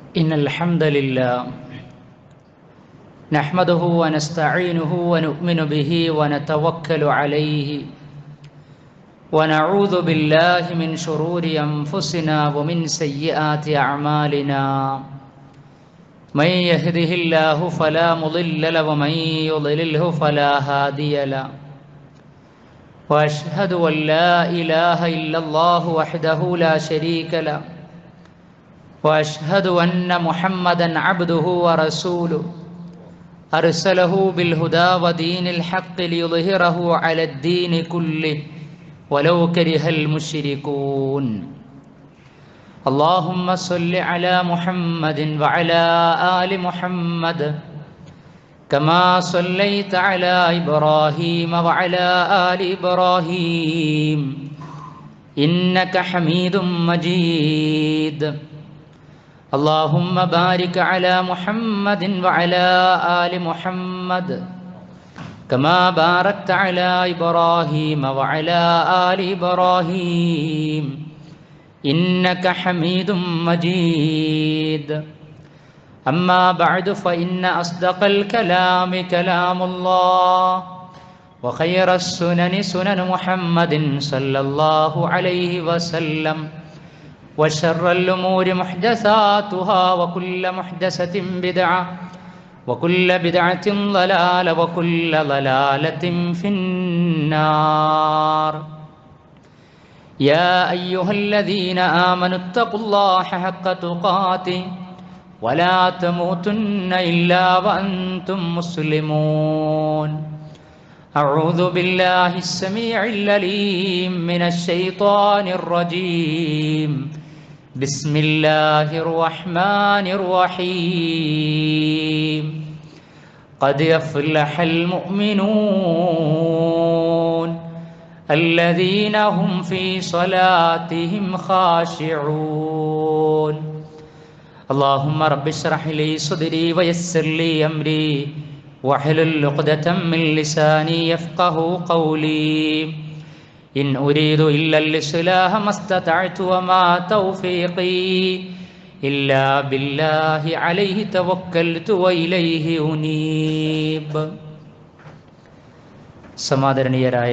إن الحمد لله نحمده ونستعينه ونؤمن به ونتوكل عليه ونعوذ بالله من شرور أنفسنا ومن سيئات أعمالنا من يهده الله فلا مضل له ومن يضلله فلا هادي له واشهد ان لا اله الا الله وحده لا شريك له واشهد ان محمدا عبده ورسوله ارسله بالهدى ودين الحق ليظهره على الدين كله ولو كره المشركون اللهم صل على محمد وعلى ال محمد كما صليت على ابراهيم وعلى ال ابراهيم انك حميد مجيد اللهم بارك على محمد وعلى ال محمد كما باركت على ابراهيم وعلى ال ابراهيم انك حميد مجيد أما بعد فإن أصدق الكلام كلام الله وخير السنن سنن محمد صلى الله عليه وسلم وشر الأمور محدثاتها وكل محدثة بدعة وكل بدعة ضلالة وكل ضلالة في النار يا أيها الذين آمنوا اتقوا الله حق تقاته ولا تموتن إلا وأنتم مسلمون أعوذ بالله السميع العليم من الشيطان الرجيم بسم الله الرحمن الرحيم قد يفلح المؤمنون الذين هم في صلاتهم خاشعون اللهم رب اشرح لي صدري ويسر لي أمري واحلل عقدة من لساني يفقه قولي إن أريد إلا الإصلاح ما استطعت وما توفيقي إلا بالله عليه توكلت وإليه أنيب സമാദരണീയരായ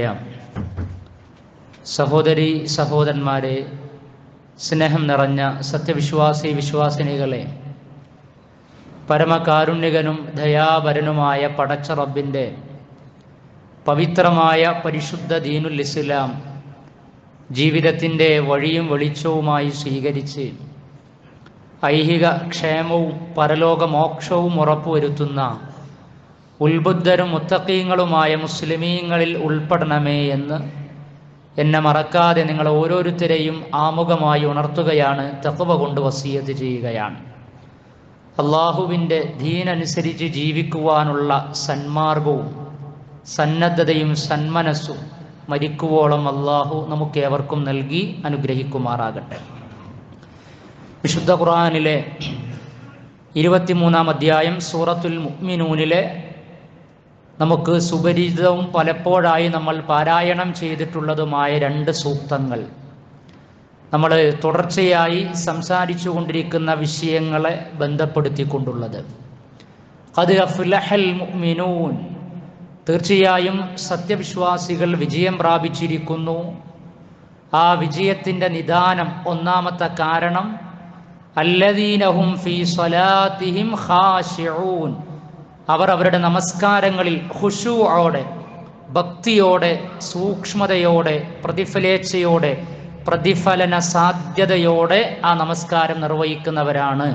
സഹോദരി സഹോദരന്മാരെ സ്നേഹം നിറഞ്ഞ സത്യവിശ്വാസി വിശ്വാസിനികളെ പരമകാരുണ്യകനും ദയാപരനുമായ പടച്ച റബ്ബിൻ്റെ പവിത്രമായ പരിശുദ്ധ ദീനുൽ ഇസ്ലാം ജീവിതത്തിൻ്റെ വഴിയും വെളിച്ചവുമായി സ്വീകരിച്ച് ഐഹിക ക്ഷേമവും പരലോക മോക്ഷവും ഉറപ്പുവരുത്തുന്ന ഉത്ബുദ്ധരും മുത്തക്കീങ്ങളുമായ മുസ്ലിമീങ്ങളിൽ ഉൾപ്പെടണമേ എന്ന് എന്നെ മറക്കാതെ നിങ്ങൾ ഓരോരുത്തരെയും ആമുഖമായി ഉണർത്തുകയാണ് തക്കവ കൊണ്ട് വസീയത്ത് ചെയ്യുകയാണ് അള്ളാഹുവിൻ്റെ ദീനനുസരിച്ച് ജീവിക്കുവാനുള്ള സന്മാർഗവും സന്നദ്ധതയും സന്മനസ്സും മരിക്കുവോളം അള്ളാഹു നമുക്ക് ഏവർക്കും നൽകി അനുഗ്രഹിക്കുമാറാകട്ടെ വിശുദ്ധ ഖുർആനിലെ ഇരുപത്തിമൂന്നാം അധ്യായം സൂറത്തുൽ മുഅ്മിനൂനിലെ നമുക്ക് സുപരിചിതവും പലപ്പോഴായി നമ്മൾ പാരായണം ചെയ്തിട്ടുള്ളതുമായ രണ്ട് സൂക്തങ്ങൾ നമ്മൾ തുടർച്ചയായി സംസാരിച്ചു കൊണ്ടിരിക്കുന്ന വിഷയങ്ങളെ ബന്ധപ്പെടുത്തിക്കൊണ്ടുള്ളത് അത് അഫ്ലഹൽ മുഅ്മിനൂൻ തീർച്ചയായും സത്യവിശ്വാസികൾ വിജയം പ്രാപിച്ചിരിക്കുന്നു ആ വിജയത്തിൻ്റെ നിദാനം ഒന്നാമത്തെ കാരണം അല്ലദീനഹും ഫീ സ്വലാത്തിഹിം ഖാശിഊൻ അവർ അവരുടെ നമസ്കാരങ്ങളിൽ ഹുഷുവോടെ ഭക്തിയോടെ സൂക്ഷ്മതയോടെ പ്രതിഫലേച്ഛയോടെ പ്രതിഫലന സാധ്യതയോടെ ആ നമസ്കാരം നിർവഹിക്കുന്നവരാണ്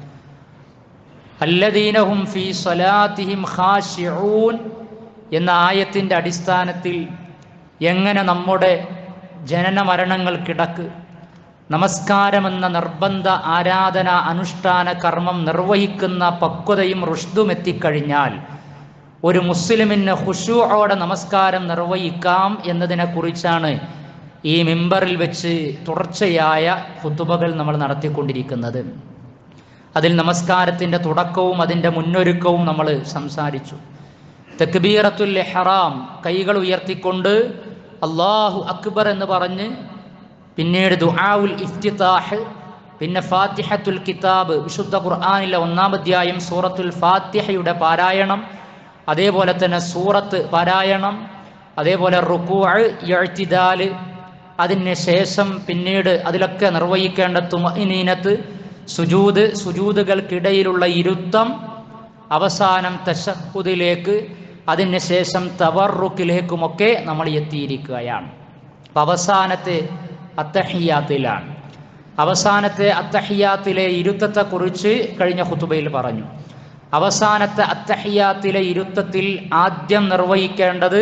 അല്ലദീനഹും ഫി സ്വലാത്തിഹിം ഖാശിഊൻ എന്ന ആയത്തിൻ്റെ അടിസ്ഥാനത്തിൽ എങ്ങനെ നമ്മുടെ ജനന മരണങ്ങൾക്കിടക്ക് നമസ്കാരമെന്ന നിർബന്ധ ആരാധന അനുഷ്ഠാന കർമ്മം നിർവഹിക്കുന്ന പക്വതയും റുഷ്ദും എത്തിക്കഴിഞ്ഞാൽ ഒരു മുസ്ലിമിന് ഹുഷുവോടെ നമസ്കാരം നിർവഹിക്കാം എന്നതിനെക്കുറിച്ചാണ് ഈ മിമ്പറിൽ വെച്ച് തുടർച്ചയായ ഹുത്തുബകൾ നമ്മൾ നടത്തിക്കൊണ്ടിരിക്കുന്നത് അതിൽ നമസ്കാരത്തിൻ്റെ തുടക്കവും അതിൻ്റെ മുന്നൊരുക്കവും നമ്മൾ സംസാരിച്ചു തെക്ബീറത്തുൽ ഹറാം കൈകൾ ഉയർത്തിക്കൊണ്ട് അള്ളാഹു അക്ബർ എന്ന് പറഞ്ഞ് പിന്നീട് ദുആഉൽ ഇഫ്തിതാഹ് പിന്നെ ഫാത്തിഹത്തുൽ കിതാബ് വിശുദ്ധ ഖുർആാനിലെ ഒന്നാം അധ്യായം സൂറത്തുൽ ഫാത്തിഹയുടെ പാരായണം അതേപോലെ തന്നെ സൂറത്ത് പാരായണം അതേപോലെ റുക്കു എഴുത്തിദാല് അതിന് ശേഷം പിന്നീട് അതിലൊക്കെ നിർവഹിക്കേണ്ട തുമനീനത്ത് സുജൂദ് സുജൂദുകൾക്കിടയിലുള്ള ഇരുത്തം അവസാനം തശഹുദിലേക്ക് അതിന് ശേഷം തവർറുക്കിലേക്കുമൊക്കെ നമ്മൾ എത്തിയിരിക്കുകയാണ് അപ്പം അവസാനത്തെ അത്തഹിയാത്തിലാണ് അവസാനത്തെ അത്തഹിയാത്തിലെ ഇരുത്തത്തെക്കുറിച്ച് കഴിഞ്ഞ ഹുത്തുബയിൽ പറഞ്ഞു അവസാനത്തെ അത്തഹിയാത്തിലെ ഇരുത്തത്തിൽ ആദ്യം നിർവഹിക്കേണ്ടത്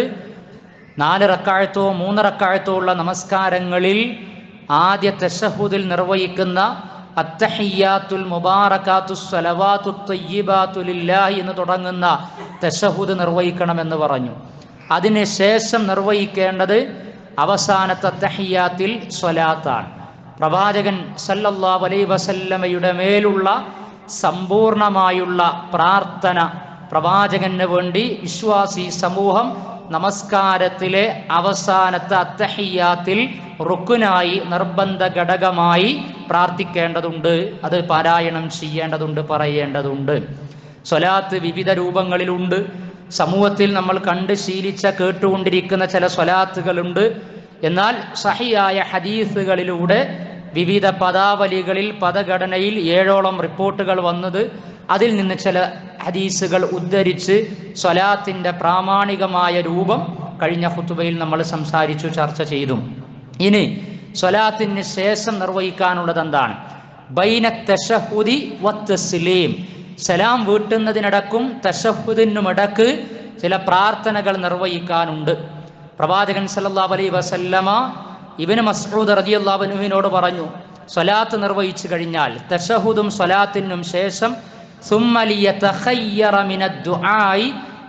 നാല് റക്കാഴത്തോ മൂന്ന് റക്കാഴത്തോ ഉള്ള നമസ്കാരങ്ങളിൽ ആദ്യ തശഹുദിൽ നിർവഹിക്കുന്ന അത്തഹിയാത്തുൽ മുബാറക്കാത്തു സലവാത്തു തയ്യിബാത്തുലില്ലാഹി എന്ന് തുടങ്ങുന്ന തശഹുദ് നിർവഹിക്കണമെന്ന് പറഞ്ഞു അതിന് ശേഷം നിർവഹിക്കേണ്ടത് അവസാനത്തെ അത്തഹിയാത്തിൽ സ്വലാത്താണ് പ്രവാചകൻ സല്ലല്ലാഹു അലൈഹി വസല്ലമയുടെ മേലുള്ള സമ്പൂർണമായുള്ള പ്രാർത്ഥന പ്രവാചകന് വേണ്ടി വിശ്വാസി സമൂഹം നമസ്കാരത്തിലെ അവസാനത്തെ അത്തഹിയാത്തിൽ റുക്കുനായി നിർബന്ധ ഘടകമായി പ്രാർത്ഥിക്കേണ്ടതുണ്ട് അത് പാരായണം ചെയ്യേണ്ടതുണ്ട് പറയേണ്ടതുണ്ട് സ്വലാത്ത് വിവിധ രൂപങ്ങളിലുണ്ട് സമൂഹത്തിൽ നമ്മൾ കണ്ട് ശീലിച്ച കേട്ടുകൊണ്ടിരിക്കുന്ന ചില സ്വലാത്തുകളുണ്ട് എന്നാൽ സഹിയായ ഹദീസുകളിലൂടെ വിവിധ പദാവലികളിൽ പദഘടനയിൽ ഏഴോളം റിപ്പോർട്ടുകൾ വന്നത് അതിൽ നിന്ന് ചില ഹദീസുകൾ ഉദ്ധരിച്ച് സ്വലാത്തിൻ്റെ പ്രാമാണികമായ രൂപം കഴിഞ്ഞ ഹുത്തുബയിൽ നമ്മൾ സംസാരിച്ചു ചർച്ച ചെയ്തു ഇനി സ്വലാത്തിന് ശേഷം നിർവഹിക്കാനുള്ളത് എന്താണ് ബൈന തഷഹുദി വത്തസ്ലീം സലാം വീട്ടുന്നതിനിടക്കും തഷഹുദിനുമിടക്ക് ചില പ്രാർത്ഥനകൾ നിർവഹിക്കാനുണ്ട് പ്രവാചകൻ സല്ലല്ലാഹു അലൈഹി വസല്ലമ ഇബിന് മസ്ഊദ് റളിയല്ലാഹുവിനോട് പറഞ്ഞു സ്വലാത്ത് നിർവഹിച്ചു കഴിഞ്ഞാൽ തഷഹുദും സ്വലാത്തിനും ശേഷം ثم ليتخير من الدعاء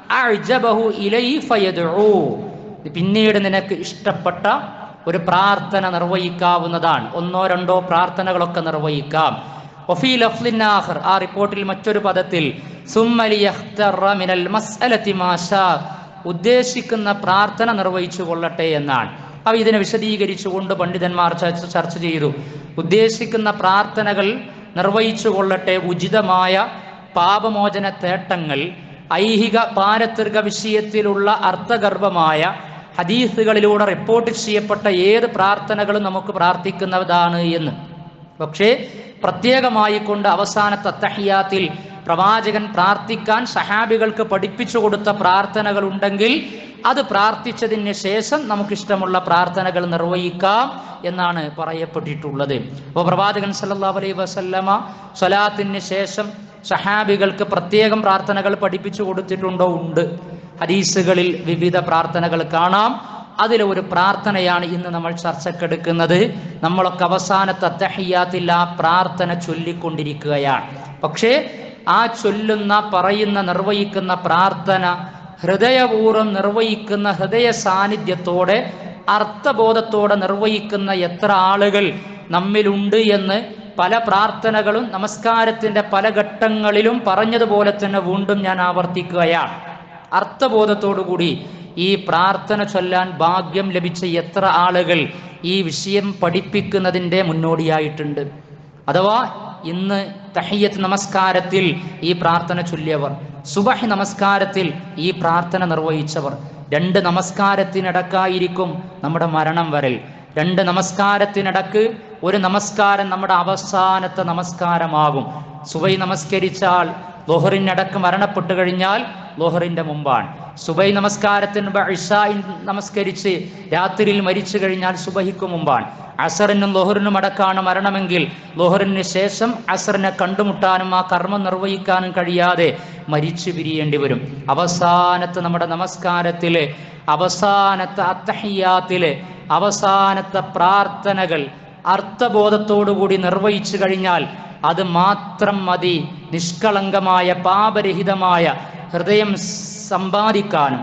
أعجبه إليه فيدعو പിന്നീട് നിനക്ക് ഇഷ്ടപ്പെട്ട ഒരു പ്രാർത്ഥന നിർവഹിക്കാവുന്നതാണ് ഒന്നോ രണ്ടോ പ്രാർത്ഥനകളൊക്കെ നിർവഹിക്കാം വഫീ ലഫ്ലിൻ ആഖർ ആ റിപ്പോർട്ടിൽ മറ്റൊരു പദത്തിൽ ثم ليختر من المسألة ما شاء ഉദ്ദേശിക്കുന്ന പ്രാർത്ഥന നിർവഹിച്ചു കൊള്ളട്ടെ എന്നാണ് അവ ഇതിനെ വിശദീകരിച്ചുകൊണ്ട് പണ്ഡിതന്മാർ ചർച്ച ചർച്ച ചെയ്തു ഉദ്ദേശിക്കുന്ന പ്രാർത്ഥനകൾ നിർവഹിച്ചു കൊള്ളട്ടെ ഉചിതമായ പാപമോചന തേട്ടങ്ങൾ ഐഹിക പാരത്രിക വിഷയത്തിലുള്ള അർത്ഥഗർഭമായ ഹദീസുകളിലൂടെ റിപ്പോർട്ട് ചെയ്യപ്പെട്ട ഏത് പ്രാർത്ഥനകളും നമുക്ക് പ്രാർത്ഥിക്കുന്നതാണ് എന്ന് പക്ഷേ പ്രത്യേകമായി കൊണ്ട് അവസാനത്തെ അത്തഹിയാത്തിൽ പ്രവാചകൻ പ്രാർത്ഥിക്കാൻ സഹാബികൾക്ക് പഠിപ്പിച്ചു കൊടുത്ത പ്രാർത്ഥനകൾ ഉണ്ടെങ്കിൽ അത് പ്രാർത്ഥിച്ചതിന് ശേഷം നമുക്കിഷ്ടമുള്ള പ്രാർത്ഥനകൾ നിർവഹിക്കാം എന്നാണ് പറയപ്പെട്ടിട്ടുള്ളത് അപ്പോൾ പ്രവാചകൻ സല്ലല്ലാഹു അലൈഹി വസല്ലമ സ്വലാത്തിന് ശേഷം സഹാബികൾക്ക് പ്രത്യേകം പ്രാർത്ഥനകൾ പഠിപ്പിച്ചു കൊടുത്തിട്ടുണ്ടോ ഉണ്ട് ഹദീസുകളിൽ വിവിധ പ്രാർത്ഥനകൾ കാണാം അതിലെ ഒരു പ്രാർത്ഥനയാണ് ഇന്ന് നമ്മൾ ചർച്ചക്കെടുക്കുന്നത് നമ്മളൊക്കെ അവസാനത്തെ അത്തഹിയാത്തിൽ ആ പ്രാർത്ഥന ചൊല്ലിക്കൊണ്ടിരിക്കുകയാണ് പക്ഷേ ആ ചൊല്ലുന്ന പറയുന്ന നിർവഹിക്കുന്ന പ്രാർത്ഥന ഹൃദയപൂർവ്വം നിർവഹിക്കുന്ന ഹൃദയ സാന്നിധ്യത്തോടെ അർത്ഥബോധത്തോടെ നിർവഹിക്കുന്ന എത്ര ആളുകൾ നമ്മിലുണ്ട് എന്ന് പല പ്രാർത്ഥനകളും നമസ്കാരത്തിൻ്റെ പല ഘട്ടങ്ങളിലും പറഞ്ഞതുപോലെ തന്നെ വീണ്ടും ഞാൻ ആവർത്തിക്കുകയാണ് അർത്ഥബോധത്തോടുകൂടി ഈ പ്രാർത്ഥന ചൊല്ലാൻ ഭാഗ്യം ലഭിച്ച എത്ര ആളുകൾ ഈ വിഷയം പഠിപ്പിക്കുന്നതിൻ്റെ മുന്നോടിയായിട്ടുണ്ട് അഥവാ ഇന്ന് തഹയ്യത്ത് നമസ്കാരത്തിൽ ഈ പ്രാർത്ഥന ചൊല്ലിയവർ സുബഹി നമസ്കാരത്തിൽ ഈ പ്രാർത്ഥന നിർവഹിച്ചവർ രണ്ട് നമസ്കാരത്തിനിടക്കായിരിക്കും നമ്മുടെ മരണം വരൽ രണ്ട് നമസ്കാരത്തിനിടക്ക് ഒരു നമസ്കാരം നമ്മുടെ അവസാനത്തെ നമസ്കാരമാകും സുബൈ നമസ്കരിച്ചാൽ ലോഹറിനടക്ക് മരണപ്പെട്ടു കഴിഞ്ഞാൽ ലോഹറിന്റെ മുമ്പാണ് സുബൈ നമസ്കാരത്തിന് മുമ്പ് ഇഷായി നമസ്കരിച്ച് രാത്രിയിൽ മരിച്ചു കഴിഞ്ഞാൽ സുബഹിക്ക് മുമ്പാണ് അസറിനും ലോഹറിനും അടക്കാണ് മരണമെങ്കിൽ ലോഹറിന് ശേഷം അസറിനെ കണ്ടുമുട്ടാനും ആ കർമ്മം നിർവഹിക്കാനും കഴിയാതെ മരിച്ചു പിരിയേണ്ടി വരും അവസാനത്തെ നമ്മുടെ നമസ്കാരത്തിലെ അവസാനത്തെ അത്തഹിയാത്തിലെ അവസാനത്തെ പ്രാർത്ഥനകൾ അർത്ഥബോധത്തോടുകൂടി നിർവഹിച്ചു കഴിഞ്ഞാൽ അത് മാത്രം മതി നിഷ്കളങ്കമായ പാപരഹിതമായ ഹൃദയം സമ്പാദിക്കാനും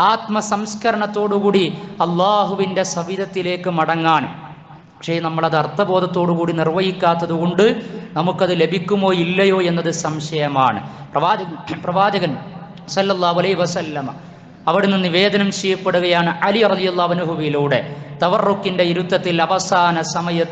ആത്മസംസ്കരണത്തോടുകൂടി അള്ളാഹുവിൻ്റെ സവിധത്തിലേക്ക് മടങ്ങാനും പക്ഷേ നമ്മളത് അർത്ഥബോധത്തോടുകൂടി നിർവഹിക്കാത്തത് കൊണ്ട് നമുക്കത് ലഭിക്കുമോ ഇല്ലയോ എന്നത് സംശയമാണ് പ്രവാചകൻ പ്രവാചകൻ സല്ലല്ലാഹു അലൈഹി വസല്ലമ അവിടുന്ന് നിവേദനം ചെയ്യപ്പെടുകയാണ് അലി റളിയല്ലാഹുവിലൂടെ തവർറുക്കിന്റെ ഇരുത്തത്തിൽ അവസാന സമയത്ത്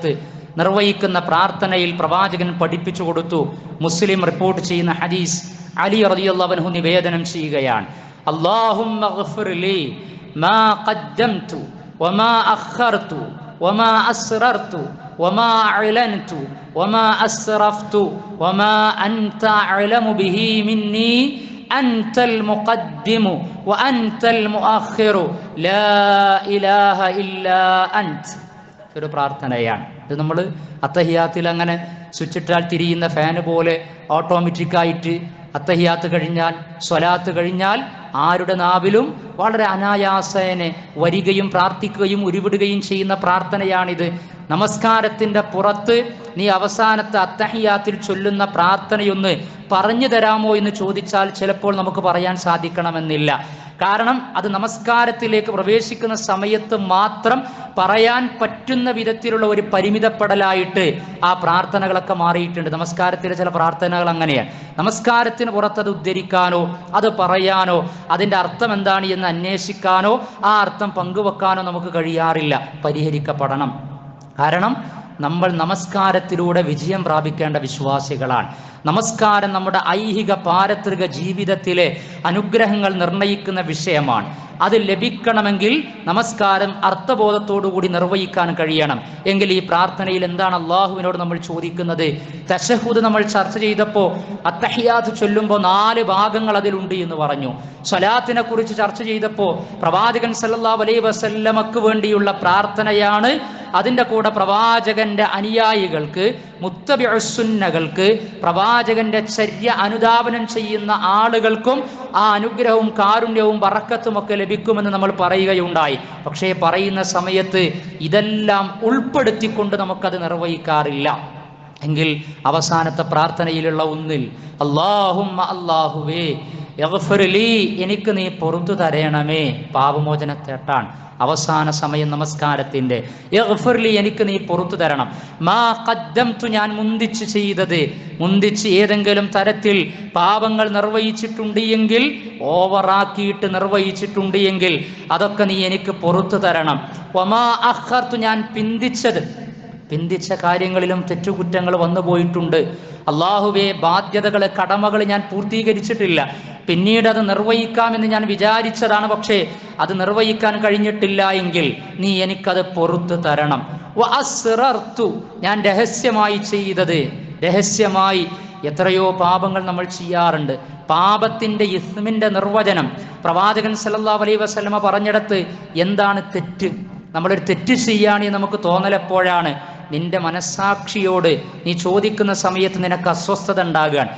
നിർവഹിക്കുന്ന പ്രാർത്ഥനയിൽ പ്രവാചകൻ പഠിപ്പിച്ചു കൊടുത്തു മുസ്ലിം റിപ്പോർട്ട് ചെയ്യുന്ന ഹദീസ് അലി റളിയല്ലാഹു നിവേദനം ചെയ്യുകയാണ് അല്ലാഹുമ്മ ഗ്ഫിർ ലി മാ ഖദ്ദംതു വമാ അഖർതു വമാ അസ്റർതു വമാ അഅലൻതു വമാ അസ്റഫ്തു വമാ അൻത അഅലമു ബിഹി മിന്നി أنت المقدم وأنت المؤخر لا إله إلا أنت ഒരു പ്രാർത്ഥനയാണ് ഇത് നമ്മൾ അത്തഹിയാത്തിൽ അങ്ങനെ സ്വിച്ചിട്ടാൽ തിരിയുന്ന ഫാന് പോലെ ഓട്ടോമാറ്റിക്കായിട്ട് അത്തഹിയാത്ത് കഴിഞ്ഞാൽ സ്വലാത്ത് കഴിഞ്ഞാൽ ആരുടെ നാവിലും വളരെ അനായാസേനെ വരികയും പ്രാർത്ഥിക്കുകയും ഉരുവിടുകയും ചെയ്യുന്ന പ്രാർത്ഥനയാണിത് നമസ്കാരത്തിൻ്റെ പുറത്ത് നീ അവസാനത്തെ അത്തഹിയാത്തിൽ ചൊല്ലുന്ന പ്രാർത്ഥനയൊന്ന് പറഞ്ഞു തരാമോ എന്ന് ചോദിച്ചാൽ ചിലപ്പോൾ നമുക്ക് പറയാൻ സാധിക്കണമെന്നില്ല കാരണം അത് നമസ്കാരത്തിലേക്ക് പ്രവേശിക്കുന്ന സമയത്ത് മാത്രം പറയാൻ പറ്റുന്ന വിധത്തിലുള്ള ഒരു പരിമിതപ്പെടലായിട്ട് ആ പ്രാർത്ഥനകളൊക്കെ മാറിയിട്ടുണ്ട് നമസ്കാരത്തിലെ ചില പ്രാർത്ഥനകൾ അങ്ങനെയാണ് നമസ്കാരത്തിന് പുറത്ത് അത് ഉദ്ധരിക്കാനോ അത് പറയാനോ അതിൻ്റെ അർത്ഥം എന്താണ് എന്ന് അന്വേഷിക്കാനോ ആ അർത്ഥം പങ്കുവെക്കാനോ നമുക്ക് കഴിയാറില്ല പരിഹരിക്കപ്പെടണം കാരണം നമ്മൾ നമസ്കാരത്തിലൂടെ വിജയം പ്രാപിക്കേണ്ട വിശ്വാസികളാണ് നമസ്കാരം നമ്മുടെ ഐഹിക പാരത്രിക ജീവിതത്തിലെ അനുഗ്രഹങ്ങൾ നിർണയിക്കുന്ന വിഷയമാണ് അത് ലഭിക്കണമെങ്കിൽ നമസ്കാരം അർത്ഥബോധത്തോടുകൂടി നിർവഹിക്കാൻ കഴിയണം എങ്കിൽ ഈ പ്രാർത്ഥനയിൽ എന്താണ് അള്ളാഹുവിനോട് നമ്മൾ ചോദിക്കുന്നത് തശഹുദ് നമ്മൾ ചർച്ച ചെയ്തപ്പോൾ അത്തഹിയാത്ത് ചൊല്ലുമ്പോൾ നാല് ഭാഗങ്ങൾ അതിലുണ്ട് എന്ന് പറഞ്ഞു സ്വലാത്തിനെ കുറിച്ച് ചർച്ച ചെയ്തപ്പോൾ പ്രവാചകൻ സല്ലല്ലാഹു അലൈഹി വസല്ലമക്ക് വേണ്ടിയുള്ള പ്രാർത്ഥനയാണ് അതിൻ്റെ കൂടെ പ്രവാചകന്റെ അനുയായികൾക്ക് മുത്തബിസുന്നകൾക്ക് പ്രവാചകന്റെ ചര്യ അനുധാപനം ചെയ്യുന്ന ആളുകൾക്കും ആ അനുഗ്രഹവും കാരുണ്യവും വറക്കത്തും ഒക്കെ ലഭിക്കുമെന്ന് നമ്മൾ പറയുകയുണ്ടായി പക്ഷേ പറയുന്ന സമയത്ത് ഇതെല്ലാം ഉൾപ്പെടുത്തിക്കൊണ്ട് നമുക്കത് നിർവഹിക്കാറില്ല എങ്കിൽ അവസാനത്തെ പ്രാർത്ഥനയിലുള്ള ഒന്നിൽ അള്ളാഹുമ്മ അള്ളാഹുവേ യഗ്ഫിർലി, എനിക്ക് നീ പൊറത്തു തരയണമേ പാപമോചനത്തേട്ടാണ് അവസാന സമയം നമസ്കാരത്തിന്റെ യഗ്ഫിർലി, എനിക്ക് നീ പൊറത്തു തരണം മാ ഖദ്ദംതു ഞാൻ മുന്തിച്ച് ചെയ്തത് മുന്തിച്ച് ഏതെങ്കിലും തരത്തിൽ പാപങ്ങൾ നിർവഹിച്ചിട്ടുണ്ട് എങ്കിൽ ഓവറാക്കിയിട്ട് നിർവഹിച്ചിട്ടുണ്ട് എങ്കിൽ അതൊക്കെ നീ എനിക്ക് പൊറത്തു തരണം ഒമാ അഖർtu ഞാൻ പിന്തിച്ചത് പിന്തിച്ച കാര്യങ്ങളിലും തെറ്റുകുറ്റങ്ങൾ വന്നു പോയിട്ടുണ്ട് അള്ളാഹുവെ ബാധ്യതകൾ കടമകൾ ഞാൻ പൂർത്തീകരിച്ചിട്ടില്ല പിന്നീട് അത് നിർവഹിക്കാമെന്ന് ഞാൻ വിചാരിച്ചതാണ് പക്ഷേ അത് നിർവഹിക്കാൻ കഴിഞ്ഞിട്ടില്ല എങ്കിൽ നീ എനിക്കത് പൊറത്തു തരണം വ അസ്റർതു, ഞാൻ രഹസ്യമായി ചെയ്തത് രഹസ്യമായി എത്രയോ പാപങ്ങൾ നമ്മൾ ചെയ്യാറുണ്ട് പാപത്തിന്റെ ഇസ്മിന്റെ നിർവചനം പ്രവാചകൻ സല്ലല്ലാഹു അലൈഹി വസല്ലമ പറഞ്ഞിടത്ത് എന്താണ് തെറ്റ് നമ്മളൊരു തെറ്റ് ചെയ്യാണ് എന്ന് നമുക്ക് തോന്നലെപ്പോഴാണ് നിന്റെ മനസ്സാക്ഷിയോട് നീ ചോദിക്കുന്ന സമയത്ത് നിനക്ക് അസ്വസ്ഥത ഉണ്ടാകുകയാണ്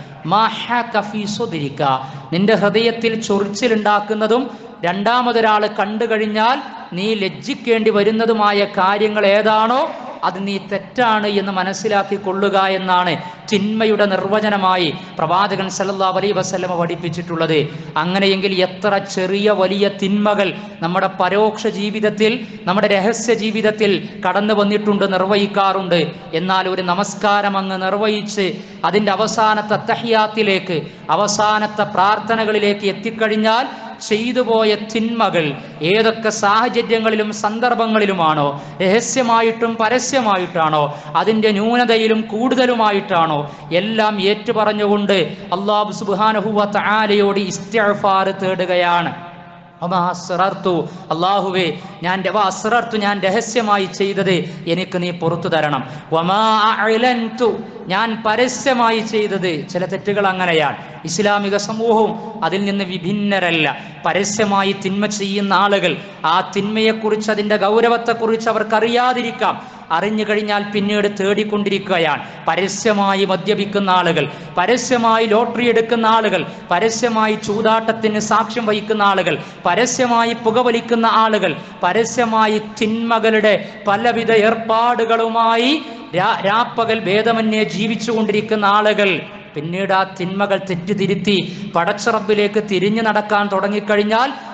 മാഹീസുതിരിക്ക നിന്റെ ഹൃദയത്തിൽ ചൊറിച്ചിലുണ്ടാക്കുന്നതും രണ്ടാമതൊരാൾ കണ്ടു കഴിഞ്ഞാൽ നീ ലജ്ജിക്കേണ്ടി വരുന്നതുമായ കാര്യങ്ങൾ ഏതാണോ അത് നീ തെറ്റാണ് എന്ന് മനസ്സിലാക്കി കൊള്ളുക എന്നാണ് ചിന്മയുടെ നിർവചനമായി പ്രവാചകൻ സല്ലല്ലാഹു അലൈഹി വസല്ലമ പഠിപ്പിച്ചിട്ടുള്ളത് അങ്ങനെയെങ്കിൽ എത്ര ചെറിയ വലിയ തിന്മകൾ നമ്മുടെ പരോക്ഷ ജീവിതത്തിൽ നമ്മുടെ രഹസ്യ ജീവിതത്തിൽ കടന്നു വന്നിട്ടുണ്ട് നിർവഹിക്കാറുണ്ട് എന്നാൽ ഒരു നമസ്കാരം അങ്ങ് നിർവഹിച്ച് അതിൻ്റെ അവസാനത്തെ തഹിയാത്തിലേക്ക് അവസാനത്തെ പ്രാർത്ഥനകളിലേക്ക് എത്തിക്കഴിഞ്ഞാൽ ചെയ്തു പോയ തിന്മകൾ ഏതൊക്കെ സാഹചര്യങ്ങളിലും സന്ദർഭങ്ങളിലുമാണോ രഹസ്യമായിട്ടും പരസ്യമായിട്ടാണോ അതിൻ്റെ ന്യൂനതയിലും കൂടുതലുമായിട്ടാണോ എല്ലാം ഏറ്റുപറഞ്ഞുകൊണ്ട് അള്ളാഹു സുബാനഹുവ ആലയോട് ഇസ്തിഫാർ തേടുകയാണ് വമാ അസ്റർതു അള്ളാഹുവേ ഞാൻ വ അസ്റർതു ഞാൻ രഹസ്യമായി ചെയ്തത് എനിക്ക് നീ പുറത്തു തരണം വമാ അഅലൻതു ഞാൻ പരസ്യമായി ചെയ്തത് ചില തെറ്റുകൾ അങ്ങനെയാണ് ഇസ്ലാമിക സമൂഹവും അതിൽ നിന്ന് വിഭിന്നരല്ല പരസ്യമായി തിന്മ ചെയ്യുന്ന ആളുകൾ ആ തിന്മയെക്കുറിച്ച് അതിൻ്റെ ഗൗരവത്തെക്കുറിച്ച് അവർക്കറിയാതിരിക്കാം അറിഞ്ഞു കഴിഞ്ഞാൽ പിന്നീട് തേടിക്കൊണ്ടിരിക്കുകയാണ് പരസ്യമായി മദ്യപിക്കുന്ന ആളുകൾ പരസ്യമായി ലോട്ടറി എടുക്കുന്ന ആളുകൾ പരസ്യമായി ചൂതാട്ടത്തിന് സാക്ഷ്യം വഹിക്കുന്ന ആളുകൾ പരസ്യമായി പുകവലിക്കുന്ന ആളുകൾ പരസ്യമായി തിന്മകളുടെ പലവിധ ഏർപ്പാടുകളുമായി രാ- രാപ്പകൽ ഭേദമന്യേ ജീവിച്ചുകൊണ്ടിരിക്കുന്ന ആളുകൾ പിന്നീട് ആ തിന്മകൾ തെറ്റുതിരുത്തി പടച്ചറബിലേക്ക് തിരിഞ്ഞു നടക്കാൻ തുടങ്ങിക്കഴിഞ്ഞാൽ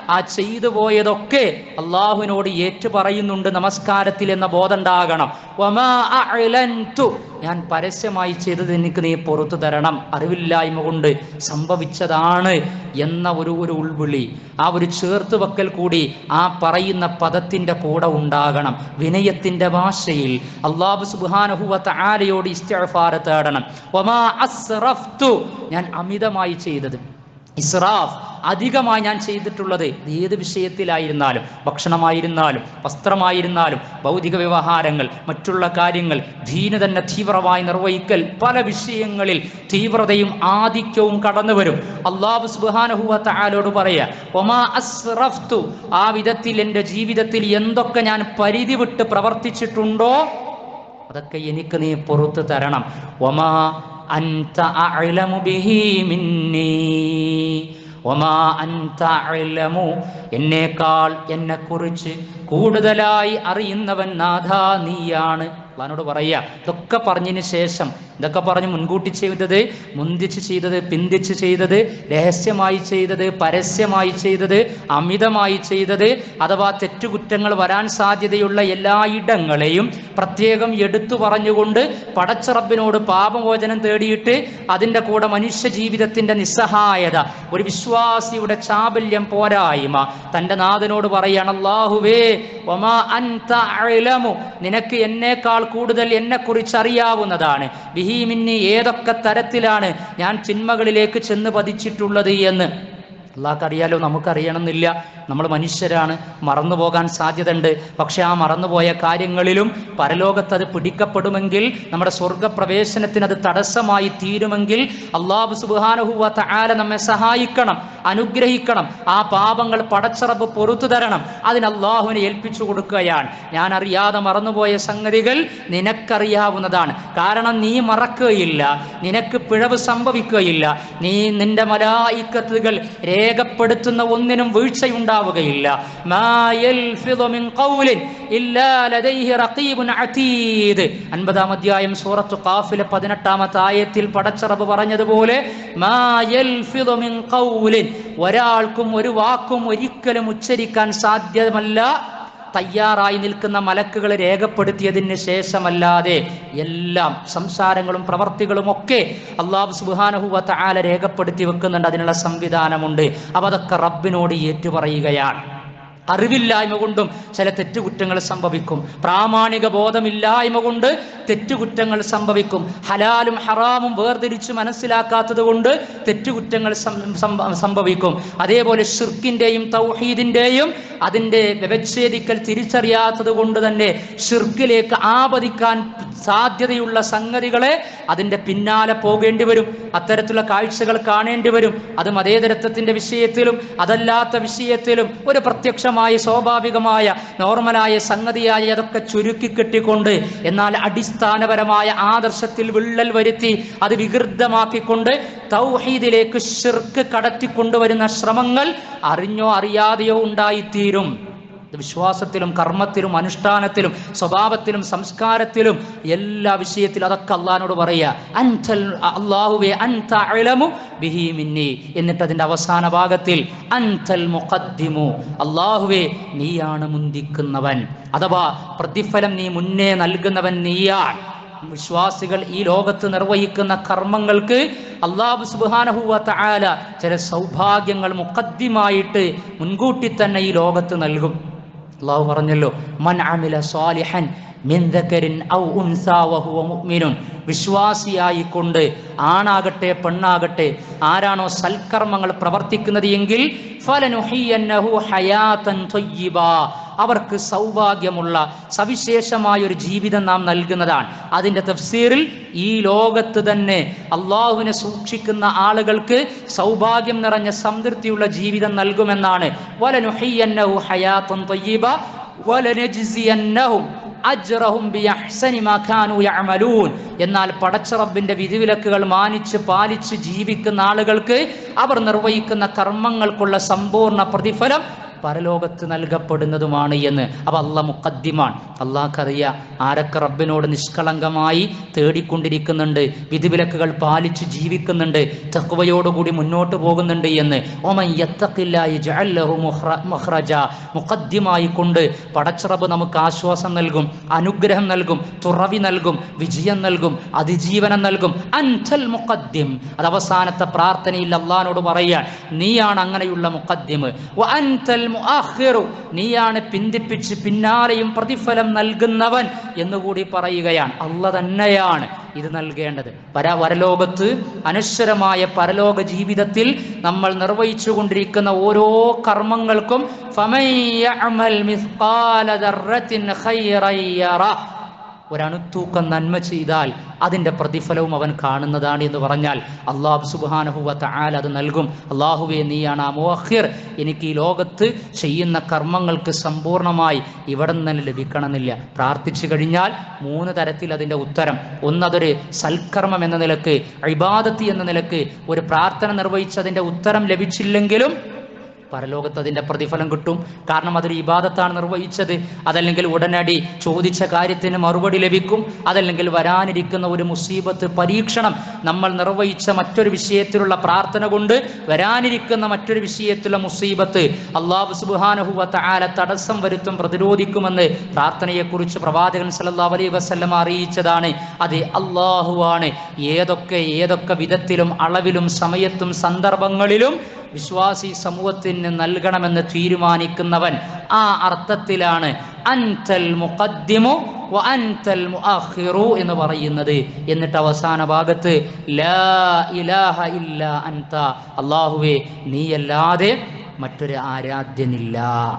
ആ ചെയ്തു പോയതൊക്കെ അള്ളാഹുവിനോട് ഏറ്റു പറയുന്നുണ്ട് നമസ്കാരത്തിൽ എന്ന ബോധം ഉണ്ടാകണം വമാ അഅ്ലൻതു. ഞാൻ പരസ്യമായി ചെയ്തത് എനിക്ക് നീ പുറത്തു തരണം അറിവില്ലായ്മ കൊണ്ട് സംഭവിച്ചതാണ് എന്ന ഒരു ഒരു ഉൾവിളി ആ ഒരു ചേർത്ത് വെക്കൽ കൂടി ആ പറയുന്ന പദത്തിന്റെ കൂടെ ഉണ്ടാകണം വിനയത്തിന്റെ ഭാഷയിൽ അള്ളാഹു സുബ്ഹാനഹുവ തആലയോട് ഇസ്തിഗ്ഫാർ തേടണം വമാ അസ്റഫ്തു ഞാൻ അമിതമായി ചെയ്തത് ഇസ്രാഫ് അധികമായി ഞാൻ ചെയ്തിട്ടുള്ളത് ഇത് ഏത് വിഷയത്തിലായിരുന്നാലും ഭക്ഷണമായിരുന്നാലും വസ്ത്രമായിരുന്നാലും ഭൗതിക വ്യവഹാരങ്ങൾ മറ്റുള്ള കാര്യങ്ങൾ ദീന തന്നെ തീവ്രമായി നിർവഹിക്കൽ പല വിഷയങ്ങളിൽ തീവ്രതയും ആധിക്യവും കടന്നു വരും അള്ളാഹു സുബാനഹുവ താലോട് പറയാ ഒമാ അസ്റഫ്തു ആ വിധത്തിൽ എൻ്റെ ജീവിതത്തിൽ എന്തൊക്കെ ഞാൻ പരിധി വിട്ട് പ്രവർത്തിച്ചിട്ടുണ്ടോ അതൊക്കെ എനിക്ക് നീ പുറത്തു തരണം ഒമാ അൻത അഅ്ലമു ബിഹി മിന്നീ ഒമാ അൻത അഅ്ലമു എന്നേക്കാൾ എന്നെക്കുറിച്ച് കൂടുതലായി അറിയുന്നവൻ നാഥ നീയാണ് അള്ളഹാനോട് പറയാ ഇതൊക്കെ പറഞ്ഞതിന് ശേഷം ഇതൊക്കെ പറഞ്ഞ് മുൻകൂട്ടി ചെയ്തത് മുന്തിച്ച് ചെയ്തത് പിന്തിച്ച് ചെയ്തത് രഹസ്യമായി ചെയ്തത് പരസ്യമായി ചെയ്തത് അമിതമായി ചെയ്തത് അഥവാ തെറ്റുകുറ്റങ്ങൾ വരാൻ സാധ്യതയുള്ള എല്ലാ ഇടങ്ങളെയും പ്രത്യേകം എടുത്തു പറഞ്ഞുകൊണ്ട് പടച്ചറബിനോട് പാപമോചനം തേടിയിട്ട് അതിൻ്റെ കൂടെ മനുഷ്യ ജീവിതത്തിന്റെ നിസ്സഹായത ഒരു വിശ്വാസിയുടെ ചാബല്യം പോരായ്മ തൻ്റെ നാഥനോട് പറയാണ് അല്ലാഹുവേ ഒമാ അൻത അഅ്ലമു നിനക്ക് എന്നേക്കാൾ കൂടുതൽ എന്നെക്കുറിച്ച് അറിയാവുന്നതാണ് ബിഹീമിന്നി ഏതൊക്കെ തരത്തിലാണ് ഞാൻ ചിന്മകളിലേക്ക് ചെന്ന് പതിച്ചിട്ടുള്ളത് എന്ന് അള്ളാഹ്ക്ക് അറിയാലോ നമുക്കറിയണമെന്നില്ല നമ്മൾ മനുഷ്യരാണ് മറന്നു പോകാൻ സാധ്യതയുണ്ട് പക്ഷെ ആ മറന്നുപോയ കാര്യങ്ങളിലും പരലോകത്ത് അത് പിടിക്കപ്പെടുമെങ്കിൽ നമ്മുടെ സ്വർഗപ്രവേശനത്തിന് അത് തടസ്സമായി തീരുമെങ്കിൽ അള്ളാഹു സുബാനഹുവ തആല നമ്മെ സഹായിക്കണം അനുഗ്രഹിക്കണം ആ പാപങ്ങൾ പടച്ചറബ് പൊറത്തു തരണം അതിന് അള്ളാഹുവിനെ ഏൽപ്പിച്ചു കൊടുക്കുകയാണ് ഞാൻ അറിയാതെ മറന്നുപോയ സംഗതികൾ നിനക്കറിയാവുന്നതാണ് കാരണം നീ മറക്കുകയില്ല നിനക്ക് പിഴവ് സംഭവിക്കുകയില്ല നീ നിന്റെ മലായിക്കത്തുകൾ രേഖപ്പെടുത്തുന്ന ഒന്നിനും വീഴ്ചയുണ്ടാവുകയില്ല മാ യൽഫിദു മിൻ ഖൗലിൻ ഇല്ലാ ലദൈഹി റഖീബുൻ അതീദ് അൻപതാം അധ്യായം സൂറത്ത് ഖാഫിലെ പതിനെട്ടാമത്തെ ആയത്തിൽ പടച്ചറബ് പറഞ്ഞതുപോലെ മാ യൽഫിദു മിൻ ഖൗലിൻ ഒരാൾക്കും ഒരു വാക്കും ഒരിക്കലും ഉച്ചരിക്കാൻ സാധ്യമല്ല തയ്യാറായി നിൽക്കുന്ന മലക്കുകൾ രേഖപ്പെടുത്തിയതിന് ശേഷമല്ലാതെ എല്ലാം സംസാരങ്ങളും പ്രവർത്തികളും ഒക്കെ അള്ളാഹു സുബാനഹുവ ആല രേഖപ്പെടുത്തി വെക്കുന്നുണ്ട് അതിനുള്ള സംവിധാനമുണ്ട് അപ്പൊ അതൊക്കെ റബ്ബിനോട് ഏറ്റുപറയുകയാണ് അറിവില്ലായ്മ കൊണ്ടും ചില തെറ്റുകുറ്റങ്ങൾ സംഭവിക്കും പ്രാമാണിക ബോധമില്ലായ്മ കൊണ്ട് തെറ്റുകുറ്റങ്ങൾ സംഭവിക്കും ഹലാലും ഹറാമും വേർതിരിച്ച് മനസ്സിലാക്കാത്തത് കൊണ്ട് തെറ്റുകുറ്റങ്ങൾ സം- സംഭ- സംഭവിക്കും അതേപോലെ ഷിർക്കിൻ്റെയും തൗഹീദിൻ്റെയും അതിൻ്റെ വ്യവച്ഛേദിക്കൽ തിരിച്ചറിയാത്തത് കൊണ്ട് തന്നെ ഷിർക്കിലേക്ക് ആപതിക്കാൻ സാധ്യതയുള്ള സംഗതികളെ അതിൻ്റെ പിന്നാലെ പോകേണ്ടി വരും അത്തരത്തിലുള്ള കാഴ്ചകൾ കാണേണ്ടി വരും അത് മതേതരത്വത്തിൻ്റെ വിഷയത്തിലും അതല്ലാത്ത വിഷയത്തിലും ഒരു പ്രത്യക്ഷമായ സ്വാഭാവികമായ നോർമലായ സംഗതിയായി അതൊക്കെ ചുരുക്കി കെട്ടിക്കൊണ്ട് എന്നാൽ അടിസ്ഥാനപരമായ ആദർശത്തിൽ വിള്ളൽ വരുത്തി അത് വികൃതമാക്കിക്കൊണ്ട് തൗഹീദിലേക്ക് ഷിർക്ക് കടത്തിക്കൊണ്ടുവരുന്ന ശ്രമങ്ങൾ അറിഞ്ഞോ അറിയാതെയോ ഉണ്ടായിത്തീരും ഇത് വിശ്വാസത്തിലും കർമ്മത്തിലും അനുഷ്ഠാനത്തിലും സ്വഭാവത്തിലും സംസ്കാരത്തിലും എല്ലാ വിഷയത്തിലും അതൊക്കെ അള്ളഹാനോട് പറയുക അൻതൽ അള്ളാഹുവേ അൻത അഅ്ലമു ബിഹി മിന്നി എന്നിട്ട് അതിന്റെ അവസാന ഭാഗത്തിൽ അൻതൽ മുഖദ്ദിമു അള്ളാഹുവേ നീയാണ് മുന്തിക്കുന്നവൻ അഥവാ പ്രതിഫലം നീ മുന്നേ നൽകുന്നവൻ നീയാണ് വിശ്വാസികൾ ഈ ലോകത്ത് നിർവഹിക്കുന്ന കർമ്മങ്ങൾക്ക് അള്ളാഹു സുബാനഹുവ തആല ചില സൗഭാഗ്യങ്ങൾ മുഖദ്ദിമായിട്ട് മുൻകൂട്ടി തന്നെ ഈ ലോകത്ത് നൽകും അള്ളാഹു പറഞ്ഞല്ലോ മൻ അമില സ്വാലിഹൻ മിൻ ദക്കരിൻ ഔ ഉൻസാ വഹുവ മുഅ്മിനുൻ വിശ്വാസിയായിക്കൊണ്ട് ആണാകട്ടെ പെണ്ണാകട്ടെ ആരാണോ സൽക്കർമ്മങ്ങൾ പ്രവർത്തിക്കുന്നത് എങ്കിൽ ഫലനുഹിയന്നഹു ഹയാതൻ ത്വയ്യിബാ അവർക്ക് സൗഭാഗ്യമുള്ള സവിശേഷമായ ഒരു ജീവിതം നാം നൽകുന്നതാണ് അതിൻ്റെ തഫ്സീറിൽ ഈ ലോകത്ത് തന്നെ അള്ളാഹുവിനെ സൂക്ഷിക്കുന്ന ആളുകൾക്ക് സൗഭാഗ്യം നിറഞ്ഞ സംതൃപ്തിയുള്ള ജീവിതം നൽകുമെന്നാണ് വലനുഹിയന്നഹു ഹയാത്തൻ ത്വയ്യിബ വലനജ്സിയന്നഹും അജ്റഹും ബിഅഹ്സനി മാ കാനൂ യഅമലൂൻ എന്നാൽ പടച്ചറബിന്റെ വിധിവിലക്കുകൾ മാനിച്ച് പാലിച്ച് ജീവിക്കുന്ന ആളുകൾക്ക് അവർ നിർവഹിക്കുന്ന കർമ്മങ്ങൾക്കുള്ള സമ്പൂർണ്ണ പ്രതിഫലം പരലോകത്ത് നൽകപ്പെടുന്നതുമാണ് എന്ന് അപ്പൊ അല്ല മുക്കദ്ദിമാണ് അള്ളാഹ്ക്കറിയാം ആരൊക്കെ റബ്ബിനോട് നിഷ്കളങ്കമായി തേടിക്കൊണ്ടിരിക്കുന്നുണ്ട് വിധിവിലക്കുകൾ പാലിച്ച് ജീവിക്കുന്നുണ്ട് തക്വയോടുകൂടി മുന്നോട്ട് പോകുന്നുണ്ട് എന്ന് ഓമൻ യത്തഖില്ലാഹി ജഅൽ ലഹു മുഖ്റ- മഖ്റജ മുഖദ്യമായി കൊണ്ട് പടച്ചിറബ് നമുക്ക് ആശ്വാസം നൽകും അനുഗ്രഹം നൽകും തുറവി നൽകും വിജയം നൽകും അതിജീവനം നൽകും അൻതൽ മുഖദ്യം അത് അവസാനത്തെ പ്രാർത്ഥനയിൽ അള്ളഹാനോട് പറയാൻ നീയാണ് അങ്ങനെയുള്ള മുഖദ്യം അൻതൽ മുഅഖിറു നീയാണ് പിന്തിപ്പിച്ച് പിന്നാലെയും പ്രതിഫലം നൽകുന്നവൻ എന്നുകൂടി പറയുകയാണ് അല്ല തന്നെയാണ് ഇത് നൽകേണ്ടത് പര വരലോകത്ത് അനശ്വരമായ പരലോക ജീവിതത്തിൽ നമ്മൾ നിർവഹിച്ചു കൊണ്ടിരിക്കുന്ന ഓരോ കർമ്മങ്ങൾക്കും ഫമൻ യഅമൽ മിസ്ഖാല ദർറത്തിൻ ഖൈറൻ യറഹ്. ഒരണുത്തൂക്കം നന്മ ചെയ്താൽ അതിൻ്റെ പ്രതിഫലവും അവൻ കാണുന്നതാണ് എന്ന് പറഞ്ഞാൽ അള്ളാഹു സുബാനഹുവ താൽ അത് നൽകും അള്ളാഹുവെ നീയാണ് ആ മോഹിർ എനിക്ക് ഈ ലോകത്ത് ചെയ്യുന്ന കർമ്മങ്ങൾക്ക് സമ്പൂർണ്ണമായി ഇവിടെ നിന്ന് തന്നെ ലഭിക്കണമെന്നില്ല പ്രാർത്ഥിച്ചു കഴിഞ്ഞാൽ മൂന്ന് തരത്തിൽ അതിൻ്റെ ഉത്തരം ഒന്നതൊരു സൽക്കർമ്മം എന്ന നിലക്ക് ഇബാദത്തി എന്ന നിലക്ക് ഒരു പ്രാർത്ഥന നിർവഹിച്ചതിൻ്റെ ഉത്തരം ലഭിച്ചില്ലെങ്കിലും പരലോകത്ത് അതിൻ്റെ പ്രതിഫലം കിട്ടും കാരണം അതൊരു ഇബാദത്താണ് നിർവഹിച്ചത് അതല്ലെങ്കിൽ ഉടനടി ചോദിച്ച കാര്യത്തിന് മറുപടി ലഭിക്കും അതല്ലെങ്കിൽ വരാനിരിക്കുന്ന ഒരു മുസീബത്ത് പരീക്ഷണം നമ്മൾ നിർവഹിച്ച മറ്റൊരു വിഷയത്തിലുള്ള പ്രാർത്ഥന കൊണ്ട് വരാനിരിക്കുന്ന മറ്റൊരു വിഷയത്തിലുള്ള മുസീബത്ത് അള്ളാഹു സുബാനഹുവത്ത ആല തടസ്സം വരുത്തും പ്രതിരോധിക്കുമെന്ന് പ്രാർത്ഥനയെക്കുറിച്ച് പ്രവാചകൻ സല്ലല്ലാഹു അലൈഹി വസല്ലം അറിയിച്ചതാണ് അത് അള്ളാഹുവാണ് ഏതൊക്കെ ഏതൊക്കെ വിധത്തിലും അളവിലും സമയത്തും സന്ദർഭങ്ങളിലും വിശ്വാസി സമൂഹത്തിന് നൽകണമെന്ന് തീരുമാനിക്കുന്നവൻ ആ അർത്ഥത്തിലാണ് അൻതൽ മുഖദ്ദിമു വ അൻതൽ മുഅഖിറു എന്ന് പറയുന്നത് എന്നിട്ട് അവസാന ഭാഗത്ത് ലാ ഇലാഹ ഇല്ല അൻത അല്ലാഹുവേ നീയല്ലാതെ മറ്റൊരു ആരാധ്യനില്ല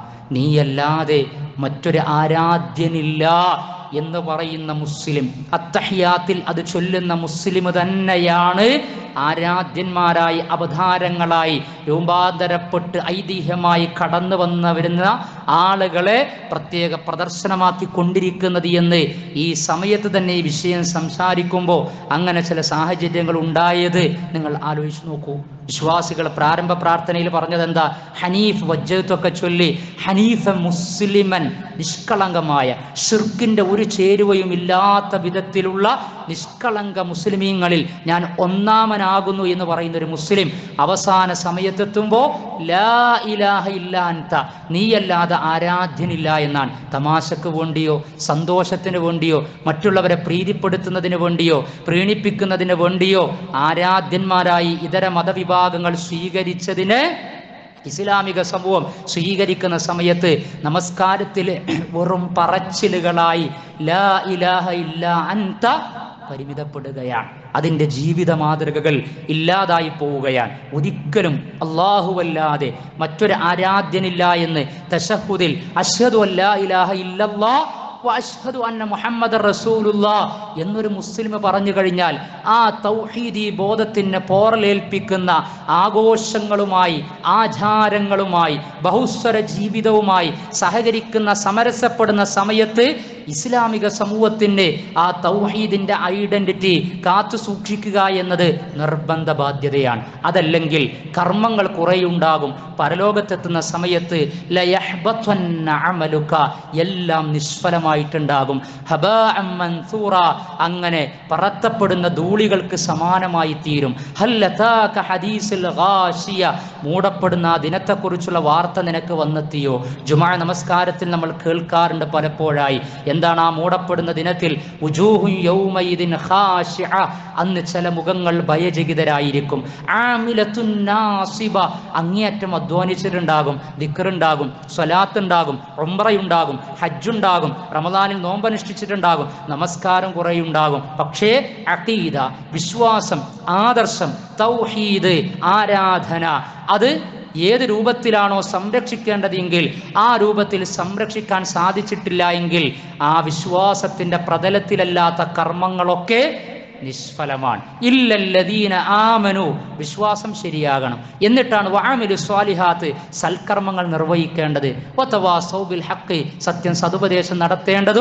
നീയല്ലാതെ മറ്റൊരു ആരാധ്യനില്ല എന്ന് പറയുന്ന മുസ്ലിം അത്തഹിയാത്തിൽ അത് ചൊല്ലുന്ന മുസ്ലിം തന്നെയാണ് ആരാധ്യന്മാരായി അവതാരങ്ങളായി രൂപാന്തരപ്പെട്ട് ഐതിഹ്യമായി കടന്നു വന്ന വരുന്ന ആളുകളെ പ്രത്യേക പ്രദർശനമാക്കി കൊണ്ടിരിക്കുന്നത് എന്ന് ഈ സമയത്ത് തന്നെ ഈ വിഷയം സംസാരിക്കുമ്പോൾ അങ്ങനെ ചില സാഹചര്യങ്ങൾ ഉണ്ടായത് നിങ്ങൾ ആലോചിച്ച് നോക്കൂ വിശ്വാസികൾ പ്രാരംഭ പ്രാർത്ഥനയിൽ പറഞ്ഞത് എന്താ ഹനീഫ് വജ്ജത്തൊക്കെ ചൊല്ലി ഹനീഫ മുസ്ലിമൻ നിഷ്കളങ്കമായ ഷിർക്കിന്റെ ഒരു ചേരുവയും ഇല്ലാത്ത വിധത്തിലുള്ള നിഷ്കളങ്ക മുസ്ലിമീങ്ങളിൽ ഞാൻ ഒന്നാമനാകുന്നു എന്ന് പറയുന്ന ഒരു മുസ്ലിം അവസാന സമയത്തെത്തുമ്പോൾ ലാ ഇലാഹ ഇല്ല അൻത നീയല്ലാതെ ആരാധ്യനില്ല എന്നാണ് തമാശക്ക് വേണ്ടിയോ സന്തോഷത്തിന് വേണ്ടിയോ മറ്റുള്ളവരെ പ്രീതിപ്പെടുത്തുന്നതിന് വേണ്ടിയോ പ്രീണിപ്പിക്കുന്നതിന് വേണ്ടിയോ ആരാധ്യന്മാരായി ഇതര മതവിഭാഗങ്ങൾ സ്വീകരിച്ചതിന് ഇസ്ലാമിക സമൂഹം സ്വീകരിക്കുന്ന സമയത്ത് നമസ്കാരത്തിൽ വെറും പറച്ചിലുകളായി ലാ ഇലാഹ ഇല്ല അൻത പരിമിതപ്പെടുകയാണ് അതിൻ്റെ ജീവിത മാതൃകകൾ ഇല്ലാതായി പോവുകയാണ് ഒരിക്കലും അള്ളാഹുവല്ലാതെ മറ്റൊരു ആരാധ്യനില്ല എന്ന് തശഹുദിൽ അഷ്ഹദു അല്ലാ ഇലാഹ ഇല്ലല്ലാ വഅഷ്ഹദു അന്ന മുഹമ്മദ് റസൂലുള്ള എന്നൊരു മുസ്ലിം പറഞ്ഞു കഴിഞ്ഞാൽ ആ തൗഹീദി ബോധത്തിന് പോറലേൽപ്പിക്കുന്ന ആഘോഷങ്ങളുമായി ആചാരങ്ങളുമായി ബഹുസ്വര ജീവിതവുമായി സഹകരിക്കുന്ന സമരസപ്പെടുന്ന സമയത്ത് ഇസ്ലാമിക സമൂഹത്തിന് ആ തൗഹീദിന്റെ ഐഡന്റിറ്റി കാത്തു സൂക്ഷിക്കുക എന്നത് നിർബന്ധ ബാധ്യതയാണ് അതല്ലെങ്കിൽ കർമ്മങ്ങൾ കുറേയുണ്ടാകും പരലോകത്തെത്തുന്ന സമയത്ത് ലയഹ്ബത്വന്ന അമലുക എല്ലാം നിഷ്ഫലമായിട്ടുണ്ടാകും ഹബാഅം മൻസൂറ അങ്ങനെ പറത്തപ്പെടുന്ന ധൂളികൾക്ക് സമാനമായി തീരും ഹല്ലതാക ഹദീസുൽ ഗാശിയ മൂടപ്പെടുന്ന ആ ദിനത്തെക്കുറിച്ചുള്ള വാർത്ത നിനക്ക് വന്നെത്തിയോ ജുമാ നമസ്കാരത്തിൽ നമ്മൾ കേൾക്കാറുണ്ട് പലപ്പോഴായി എന്താണ് ആ മൂടപ്പെടുന്ന ദിനത്തിൽ ഉജൂഹുൻ യൗമയിദിൻ ഖാശിഅ അന്ന് ചില മുഖങ്ങൾ ഭയചകിതരായിരിക്കും ആമിലത്തുൻ നാസിബ അങ്ങേയറ്റം അധ്വാനിച്ചിട്ടുണ്ടാകും ദിക്റുണ്ടാകും സ്വലാത്ത് ഉണ്ടാകും ഉംറയുണ്ടാകും ഹജ്ജുണ്ടാകും റമദാനിൽ നോമ്പനുഷ്ഠിച്ചിട്ടുണ്ടാകും നമസ്കാരം കുറേയുണ്ടാകും പക്ഷേ അഖീദ വിശ്വാസം ആദർശം തൗഹീദ് ആരാധന അത് ഏത് രൂപത്തിലാണോ സംരക്ഷിക്കേണ്ടതെങ്കിൽ ആ രൂപത്തിൽ സംരക്ഷിക്കാൻ സാധിച്ചിട്ടില്ല എങ്കിൽ ആ വിശ്വാസത്തിന്റെ പ്രതലത്തിലല്ലാത്ത കർമ്മങ്ങളൊക്കെ നിഷ്ഫലമാണ് ഇല്ലല്ലദീന ആമനു വിശ്വാസം ശരിയാകണം എന്നിട്ടാണ് വാമിലു സ്വാലിഹാത്ത് സൽക്കർമ്മങ്ങൾ നിർവഹിക്കേണ്ടത് ഒത്തവാ സൗബിൽ ഹക്ക് സത്യം സതുപദേശം നടത്തേണ്ടതും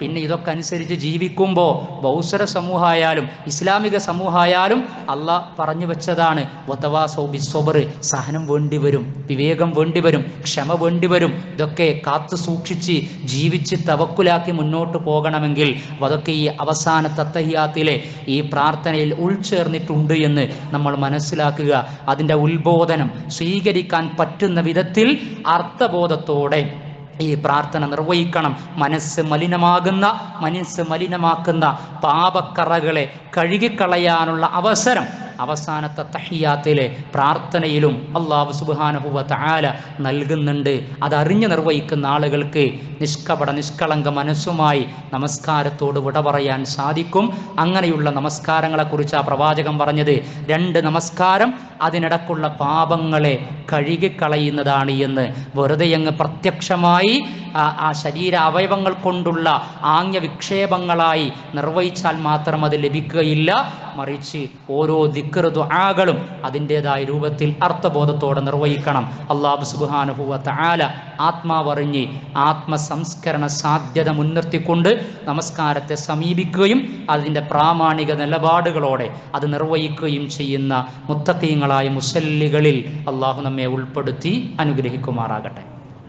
പിന്നെ ഇതൊക്കെ അനുസരിച്ച് ജീവിക്കുമ്പോൾ ബൗസര സമൂഹമായാലും ഇസ്ലാമിക സമൂഹമായാലും അള്ളാഹ് പറഞ്ഞു വെച്ചതാണ് വതവാസോ ബിസ്വബർ സഹനം വേണ്ടി വരും വിവേകം വേണ്ടി വരും ക്ഷമ വേണ്ടി വരും ഇതൊക്കെ കാത്തു സൂക്ഷിച്ച് ജീവിച്ച് തവക്കുലാക്കി മുന്നോട്ട് പോകണമെങ്കിൽ അതൊക്കെ ഈ അവസാന തത്തഹിയാത്തിലെ ഈ പ്രാർത്ഥനയിൽ ഉൾച്ചേർന്നിട്ടുണ്ട് എന്ന് നമ്മൾ മനസ്സിലാക്കുക അതിൻ്റെ ഉത്ബോധനം സ്വീകരിക്കാൻ പറ്റുന്ന വിധത്തിൽ അർത്ഥബോധത്തോടെ ഈ പ്രാർത്ഥന നിർവഹിക്കണം മനസ്സ് മലിനമാകുന്ന മനസ്സ് മലിനമാക്കുന്ന പാപക്കറകളെ കഴുകിക്കളയാനുള്ള അവസരം അവസാനത്തെ തഹിയാത്തിലെ പ്രാർത്ഥനയിലും അള്ളാഹു സുബാനഹുവ തആല നൽകുന്നുണ്ട് അതറിഞ്ഞു നിർവഹിക്കുന്ന ആളുകൾക്ക് നിഷ്കപട നിഷ്കളങ്ക മനസ്സുമായി നമസ്കാരത്തോട് വിട പറയാൻ സാധിക്കും അങ്ങനെയുള്ള നമസ്കാരങ്ങളെക്കുറിച്ച് ആ പ്രവാചകൻ പറഞ്ഞത് രണ്ട് നമസ്കാരം അതിനിടക്കുള്ള പാപങ്ങളെ കഴുകിക്കളയുന്നതാണ് എന്ന് വെറുതെ അങ്ങ് പ്രത്യക്ഷമായി ആ ആ ശരീര അവയവങ്ങൾ കൊണ്ടുള്ള ആംഗ്യ വിക്ഷേപങ്ങളായി നിർവഹിച്ചാൽ മാത്രം അത് ലഭിക്കുകയില്ല മറിച്ച് ഓരോ ദിക്കർ ദുആകളും അതിൻ്റെതായ രൂപത്തിൽ അർത്ഥബോധത്തോടെ നിർവഹിക്കണം അള്ളാഹു സുബ്ഹാനഹു തആല ആത്മാവറിഞ്ഞ് ആത്മസംസ്കരണ സാധ്യത മുൻനിർത്തിക്കൊണ്ട് നമസ്കാരത്തെ സമീപിക്കുകയും അതിൻ്റെ പ്രാമാണിക നിലപാടുകളോടെ അത് നിർവഹിക്കുകയും ചെയ്യുന്ന മുത്തക്കീങ്ങളായ മുസല്ലികളിൽ അള്ളാഹു നമ്മെ ഉൾപ്പെടുത്തി അനുഗ്രഹിക്കുമാറാകട്ടെ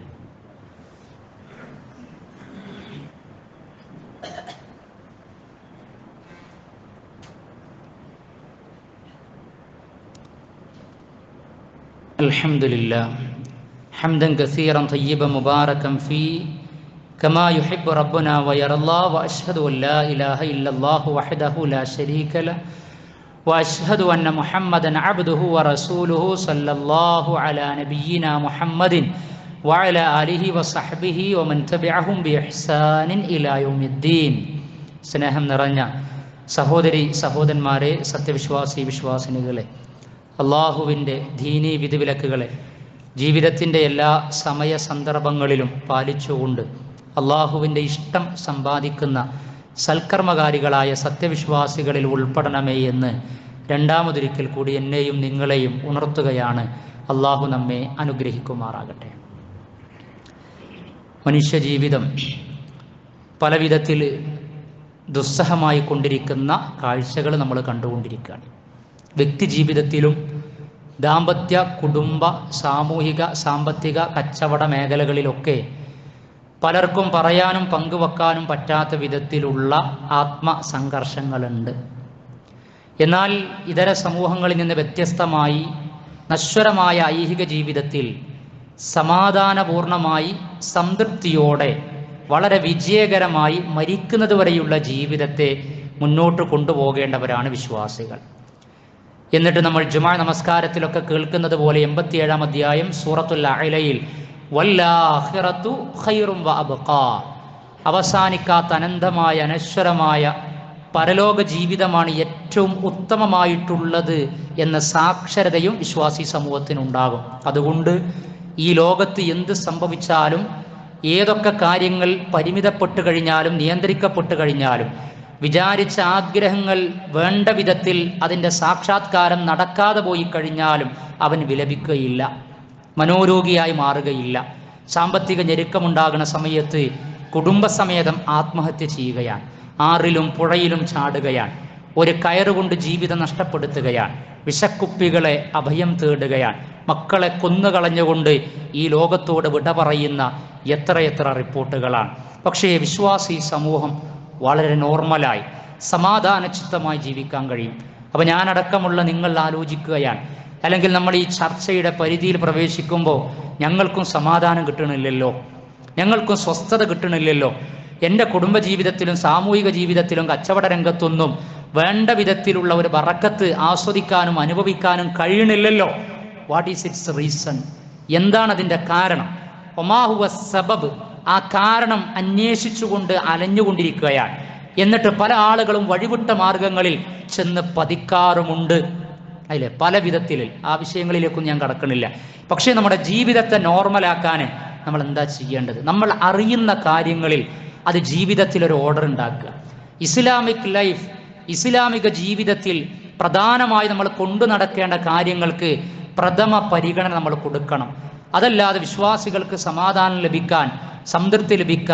الحمد لله حمدا كثيرا طيبا مباركا فيه كما يحب ربنا ويرى الله واشهد ان لا اله الا الله وحده لا شريك له واشهد ان محمدا عبده ورسوله صلى الله على نبينا محمد وعلى اله وصحبه ومن تبعهم باحسان الى يوم الدين സ്നേഹം നിറഞ്ഞ സഹോദരി സഹോദരന്മാരെ സത്യവിശ്വാസി വിശ്വാസിനികളെ അള്ളാഹുവിൻ്റെ ദീനീ വിധിവിലക്കുകളെ ജീവിതത്തിൻ്റെ എല്ലാ സമയ സന്ദർഭങ്ങളിലും പാലിച്ചുകൊണ്ട് അള്ളാഹുവിൻ്റെ ഇഷ്ടം സമ്പാദിക്കുന്ന സൽക്കർമ്മകാരികളായ സത്യവിശ്വാസികളിൽ ഉൾപ്പെടണമേ എന്ന് രണ്ടാമതൊരിക്കൽ കൂടി എന്നെയും നിങ്ങളെയും ഉണർത്തുകയാണ് അള്ളാഹു നമ്മെ അനുഗ്രഹിക്കുമാറാകട്ടെ മനുഷ്യജീവിതം പല വിധത്തിൽ ദുസ്സഹമായി കൊണ്ടിരിക്കുന്ന കാഴ്ചകൾ നമ്മൾ കണ്ടുകൊണ്ടിരിക്കുകയാണ് വ്യക്തി ജീവിതത്തിലും ദാമ്പത്യ കുടുംബ സാമൂഹിക സാമ്പത്തിക കച്ചവട മേഖലകളിലൊക്കെ പലർക്കും പറയാനും പങ്കുവെക്കാനും പറ്റാത്ത വിധത്തിലുള്ള ആത്മസംഘർഷങ്ങളുണ്ട് എന്നാൽ ഇതര സമൂഹങ്ങളിൽ നിന്ന് വ്യത്യസ്തമായി നശ്വരമായ ഐഹിക ജീവിതത്തിൽ സമാധാനപൂർണമായി സംതൃപ്തിയോടെ വളരെ വിജയകരമായി മരിക്കുന്നത് വരെയുള്ള ജീവിതത്തെ മുന്നോട്ട് കൊണ്ടുപോകേണ്ടവരാണ് വിശ്വാസികൾ എന്നിട്ട് നമ്മൾ ജുമാ നമസ്കാരത്തിലൊക്കെ കേൾക്കുന്നത് പോലെ എൺപത്തിയേഴാം അധ്യായം സൂറത്തുൽ അലയിൽ വല്ലാഹിറത്തു ഖൈറും വ അബ്ഖാ അവസാനിക്കാത്ത അനന്തമായ അനശ്വരമായ പരലോക ജീവിതമാണ് ഏറ്റവും ഉത്തമമായിട്ടുള്ളത് എന്ന സാക്ഷരതയും വിശ്വാസി സമൂഹത്തിനുണ്ടാകും അതുകൊണ്ട് ഈ ലോകത്ത് എന്ത് സംഭവിച്ചാലും ഏതൊക്കെ കാര്യങ്ങൾ പരിമിതപ്പെട്ടു കഴിഞ്ഞാലും നിയന്ത്രിക്കപ്പെട്ടു കഴിഞ്ഞാലും വിചാരിച്ച ആഗ്രഹങ്ങൾ വേണ്ട വിധത്തിൽ അതിൻ്റെ സാക്ഷാത്കാരം നടക്കാതെ പോയി കഴിഞ്ഞാലും അവൻ വിലപിക്കുകയില്ല മനോരോഗിയായി മാറുകയില്ല സാമ്പത്തിക ഞെരുക്കമുണ്ടാകുന്ന സമയത്ത് കുടുംബസമേതം ആത്മഹത്യ ചെയ്യുകയാണ് ആറിലും പുഴയിലും ചാടുകയാണ് ഒരു കയറുകൊണ്ട് ജീവിതം നഷ്ടപ്പെടുത്തുകയാണ് വിഷക്കുപ്പികളെ അഭയം തേടുകയാണ് മക്കളെ കൊന്നുകളഞ്ഞുകൊണ്ട് ഈ ലോകത്തോട് വിട പറയുന്ന എത്രയെത്ര റിപ്പോർട്ടുകളാണ് പക്ഷേ വിശ്വാസി സമൂഹം വളരെ നോർമലായി സമാധാനചിത്തമായി ജീവിക്കാൻ കഴിയും അപ്പോൾ ഞാനടക്കമുള്ള നിങ്ങൾ ആലോചിക്കുകയാണ് അല്ലെങ്കിൽ നമ്മൾ ഈ ചർച്ചയുടെ പരിധിയിൽ പ്രവേശിക്കുമ്പോൾ ഞങ്ങൾക്കും സമാധാനം കിട്ടണില്ലല്ലോ ഞങ്ങൾക്കും സ്വസ്ഥത കിട്ടണില്ലല്ലോ എൻ്റെ കുടുംബജീവിതത്തിലും സാമൂഹിക ജീവിതത്തിലും കച്ചവട രംഗത്തൊന്നും വേണ്ട വിധത്തിലുള്ള ഒരു ബറക്കത്ത് ആസ്വദിക്കാനും അനുഭവിക്കാനും കഴിയണില്ലല്ലോ വാട്ട് ഈസ് ഇറ്റ്സ് റീസൺ എന്താണ് അതിൻ്റെ കാരണം ഒമാഹുവ സബബ് ആ കാരണം അന്വേഷിച്ചുകൊണ്ട് അലഞ്ഞുകൊണ്ടിരിക്കുകയാണ് എന്നിട്ട് പല ആളുകളും വഴിവിട്ട മാർഗങ്ങളിൽ ചെന്ന് പതിക്കാറുമുണ്ട് അതിലെ പല വിധത്തിൽ ആ വിഷയങ്ങളിലേക്കും ഞാൻ കടക്കണില്ല പക്ഷേ നമ്മുടെ ജീവിതത്തെ നോർമലാക്കാൻ നമ്മൾ എന്താ ചെയ്യേണ്ടത് നമ്മൾ അറിയുന്ന കാര്യങ്ങളിൽ അത് ജീവിതത്തിൽ ഒരു ഓർഡർ ഉണ്ടാക്കുക ഇസ്ലാമിക് ലൈഫ് ഇസ്ലാമിക ജീവിതത്തിൽ പ്രധാനമായി നമ്മൾ കൊണ്ടു നടക്കേണ്ട കാര്യങ്ങൾക്ക് പ്രഥമ പരിഗണന നമ്മൾ കൊടുക്കണം അതല്ലാതെ വിശ്വാസികൾക്ക് സമാധാനം ലഭിക്കാൻ സംതൃപ്തി ലഭിക്കാൻ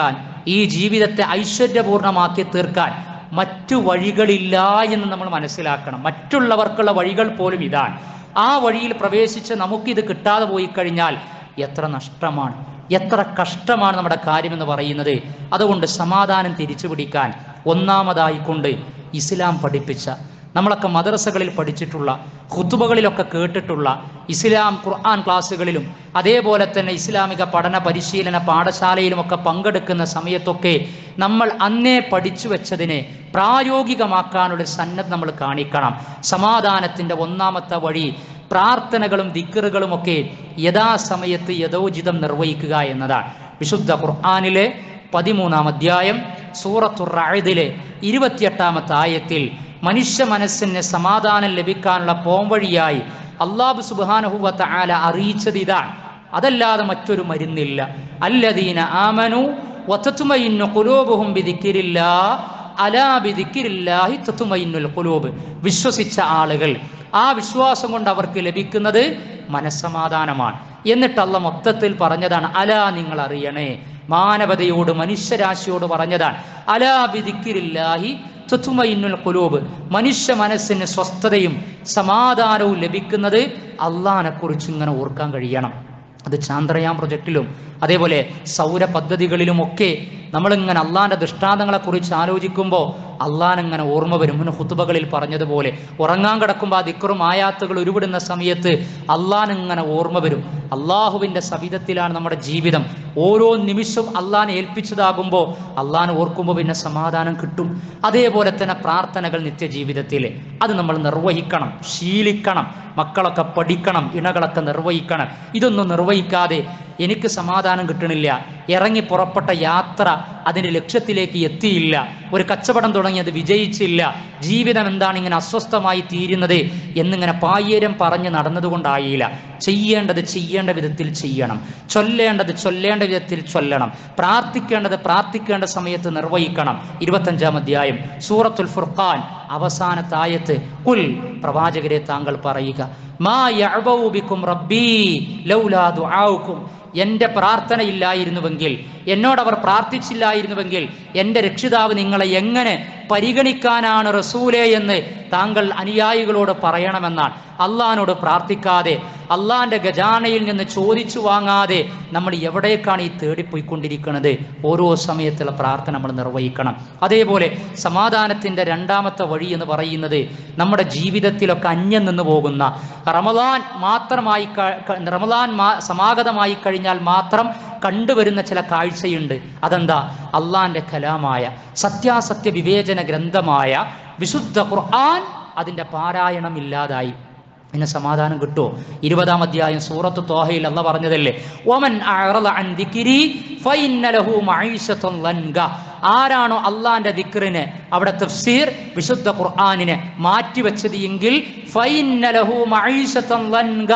ഈ ജീവിതത്തെ ഐശ്വര്യപൂർണമാക്കി തീർക്കാൻ മറ്റു വഴികളില്ല എന്ന് നമ്മൾ മനസ്സിലാക്കണം മറ്റുള്ളവർക്കുള്ള വഴികൾ പോലും ഇതാണ് ആ വഴിയിൽ പ്രവേശിച്ച് നമുക്കിത് കിട്ടാതെ പോയി കഴിഞ്ഞാൽ എത്ര നഷ്ടമാണ് എത്ര കഷ്ടമാണ് നമ്മുടെ കാര്യമെന്ന് പറയുന്നത് അതുകൊണ്ട് സമാധാനം തിരിച്ചു പിടിക്കാൻ ഒന്നാമതായിക്കൊണ്ട് ഇസ്ലാം പഠിപ്പിച്ച നമ്മളൊക്കെ മദ്രസകളിൽ പഠിച്ചിട്ടുള്ള ഖുത്തുബകളിലൊക്കെ കേട്ടിട്ടുള്ള ഇസ്ലാം ഖുർആൻ ക്ലാസ്സുകളിലും അതേപോലെ തന്നെ ഇസ്ലാമിക പഠന പരിശീലന പാഠശാലയിലുമൊക്കെ പങ്കെടുക്കുന്ന സമയത്തൊക്കെ നമ്മൾ അന്നേ പഠിച്ചു വെച്ചതിനെ പ്രായോഗികമാക്കാനുള്ള സന്നദ്ധ നമ്മൾ കാണിക്കണം സമാധാനത്തിൻ്റെ ഒന്നാമത്തെ വഴി പ്രാർത്ഥനകളും ദിക്കറുകളും ഒക്കെ യഥാസമയത്ത് യഥോചിതം നിർവഹിക്കുക എന്നതാണ് വിശുദ്ധ ഖുർആാനിലെ പതിമൂന്നാം അധ്യായം സൂറത്തുർ റായതിലെ ഇരുപത്തിയെട്ടാമത്തെ ആയത്തിൽ മനുഷ്യ മനസ്സിന് സമാധാനം ലഭിക്കാനുള്ള പോംവഴിയായി അള്ളാഹു സുബാനഹുവത്ത ആല അറിയിച്ചത് ഇതാണ് അതല്ലാതെ മറ്റൊരു മരുന്നില്ല അല്ലദീന ആമനു വതത്മയിന്നു ഖുലൂബുഹും ബിദിക്രില്ലാ അലാ ബിദിക്രില്ലാഹി തത്മയിന്നുൽ ഖുലൂബ് വിശ്വസിച്ച ആളുകൾ ആ വിശ്വാസം കൊണ്ട് അവർക്ക് ലഭിക്കുന്നത് മനസ്സമാധാനമാണ് എന്നിട്ട് അല്ല മൊത്തത്തിൽ പറഞ്ഞതാണ് അലാ നിങ്ങൾ അറിയണേ മാനവതയോട് മനുഷ്യരാശിയോട് പറഞ്ഞതാണ് അലാ ബിദിക്രില്ലാഹി തുത്തുമയിന്നുൽ കുലൂബ് മനുഷ്യ മനസ്സിന് സ്വസ്ഥതയും സമാധാനവും ലഭിക്കുന്നത് അള്ളാഹിനെ കുറിച്ച് ഇങ്ങനെ ഓർക്കാൻ കഴിയണം അത് ചാന്ദ്രയാൻ പ്രൊജക്റ്റിലും അതേപോലെ സൗര പദ്ധതികളിലുമൊക്കെ നമ്മളിങ്ങനെ അള്ളാഹിൻ്റെ ദൃഷ്ടാന്തങ്ങളെ കുറിച്ച് ആലോചിക്കുമ്പോൾ അള്ളാഹിനെങ്ങനെ ഓർമ്മ വരും മുൻ ഹുത്തുബകളിൽ പറഞ്ഞതുപോലെ ഉറങ്ങാൻ കിടക്കുമ്പോൾ ആ ദിക്കറും ആയാത്തുകൾ ഉരുവിടുന്ന സമയത്ത് അള്ളാഹിനിങ്ങനെ ഓർമ്മ വരും അള്ളാഹുവിൻ്റെ സവിധത്തിലാണ് നമ്മുടെ ജീവിതം ഓരോ നിമിഷവും അള്ളാഹിനെ ഏൽപ്പിച്ചതാകുമ്പോൾ അള്ളാഹിനെ ഓർക്കുമ്പോൾ പിന്നെ സമാധാനം കിട്ടും അതേപോലെ തന്നെ പ്രാർത്ഥനകൾ നിത്യജീവിതത്തിൽ അത് നമ്മൾ നിർവഹിക്കണം ശീലിക്കണം മക്കളൊക്കെ പഠിക്കണം ഇണകളൊക്കെ നിർവഹിക്കണം ഇതൊന്നും നിർവഹിക്കാതെ എനിക്ക് സമാധാനം കിട്ടണില്ല ഇറങ്ങി പുറപ്പെട്ട യാത്ര അതിൻ്റെ ലക്ഷ്യത്തിലേക്ക് എത്തിയില്ല ഒരു കച്ചവടം തുടങ്ങി അത് വിജയിച്ചില്ല ജീവിതം എന്താണ് ഇങ്ങനെ അസ്വസ്ഥമായി തീരുന്നത് എന്നിങ്ങനെ പായ്യേരം പറഞ്ഞ് നടന്നതുകൊണ്ടായില്ല ചെയ്യേണ്ടത് ചെയ്യേണ്ട വിധത്തിൽ ചെയ്യണം ചൊല്ലേണ്ടത് ചൊല്ലേണ്ട വിധത്തിൽ ചൊല്ലണം പ്രാർത്ഥിക്കേണ്ടത് പ്രാർത്ഥിക്കേണ്ട സമയത്ത് നിർവഹിക്കണം ഇരുപത്തഞ്ചാം അധ്യായം സൂറത്തുൽ ഫുർഖാൻ അവസാനത്തെ ആയത്ത് കുൽ പ്രവാചകരെ താങ്കൾ പറയുക മാ യഅബഉ ബിക്കും റബ്ബീ ലൗലാ ദുആഉക്കും എൻ്റെ പ്രാർത്ഥന ഇല്ലായിരുന്നുവെങ്കിൽ എന്നോട് അവർ പ്രാർത്ഥിച്ചില്ലായിരുന്നുവെങ്കിൽ എൻ്റെ രക്ഷിതാവ് നിങ്ങളെ എങ്ങനെ പരിഗണിക്കാനാണ് റസൂലേ എന്ന് താങ്കൾ അനുയായികളോട് പറയണമെന്നാണ് അള്ളഹാനോട് പ്രാർത്ഥിക്കാതെ അള്ളാന്റെ ഖജാനയിൽ നിന്ന് ചോദിച്ചു വാങ്ങാതെ നമ്മൾ എവിടേക്കാണ് ഈ തേടിപ്പോയിക്കൊണ്ടിരിക്കുന്നത് ഓരോ സമയത്തുള്ള പ്രാർത്ഥന നമ്മൾ നിർവഹിക്കണം അതേപോലെ സമാധാനത്തിൻ്റെ രണ്ടാമത്തെ വഴി എന്ന് പറയുന്നത് നമ്മുടെ ജീവിതത്തിലൊക്കെ അന്യം നിന്ന് പോകുന്ന റമദാൻ മാത്രമായി ക- ക- റമദാൻ മാ സമാഗതമായി കഴിഞ്ഞാൽ മാത്രം കണ്ടുവരുന്ന ചില കാഴ്ചയുണ്ട് അതെന്താ അള്ളാന്റെ കലാമായ സത്യാസത്യ വിവേചന ഗ്രന്ഥമായ വിശുദ്ധ ഖുർആൻ അതിൻ്റെ പാരായണം ഇല്ലാതായി പിന്നെ സമാധാനം കിട്ടുമോ ഇരുപതാം അധ്യായം സൂറത്ത് തോഹയിൽ അല്ല പറഞ്ഞതല്ലേ ഒമൻ അഅറള അൻ ദിക്രി ഫഇന്ന ലഹു മഈശത്തൻ ലൻഗ ആരാണോ അള്ളാന്റെ ദിക്റിന് അവിടെ തഫ്സീർ വിശുദ്ധ ഖുർആനിനെ മാറ്റിവെച്ചത് എങ്കിൽ ഫഇന്ന ലഹു മഈശത്തൻ ലൻഗ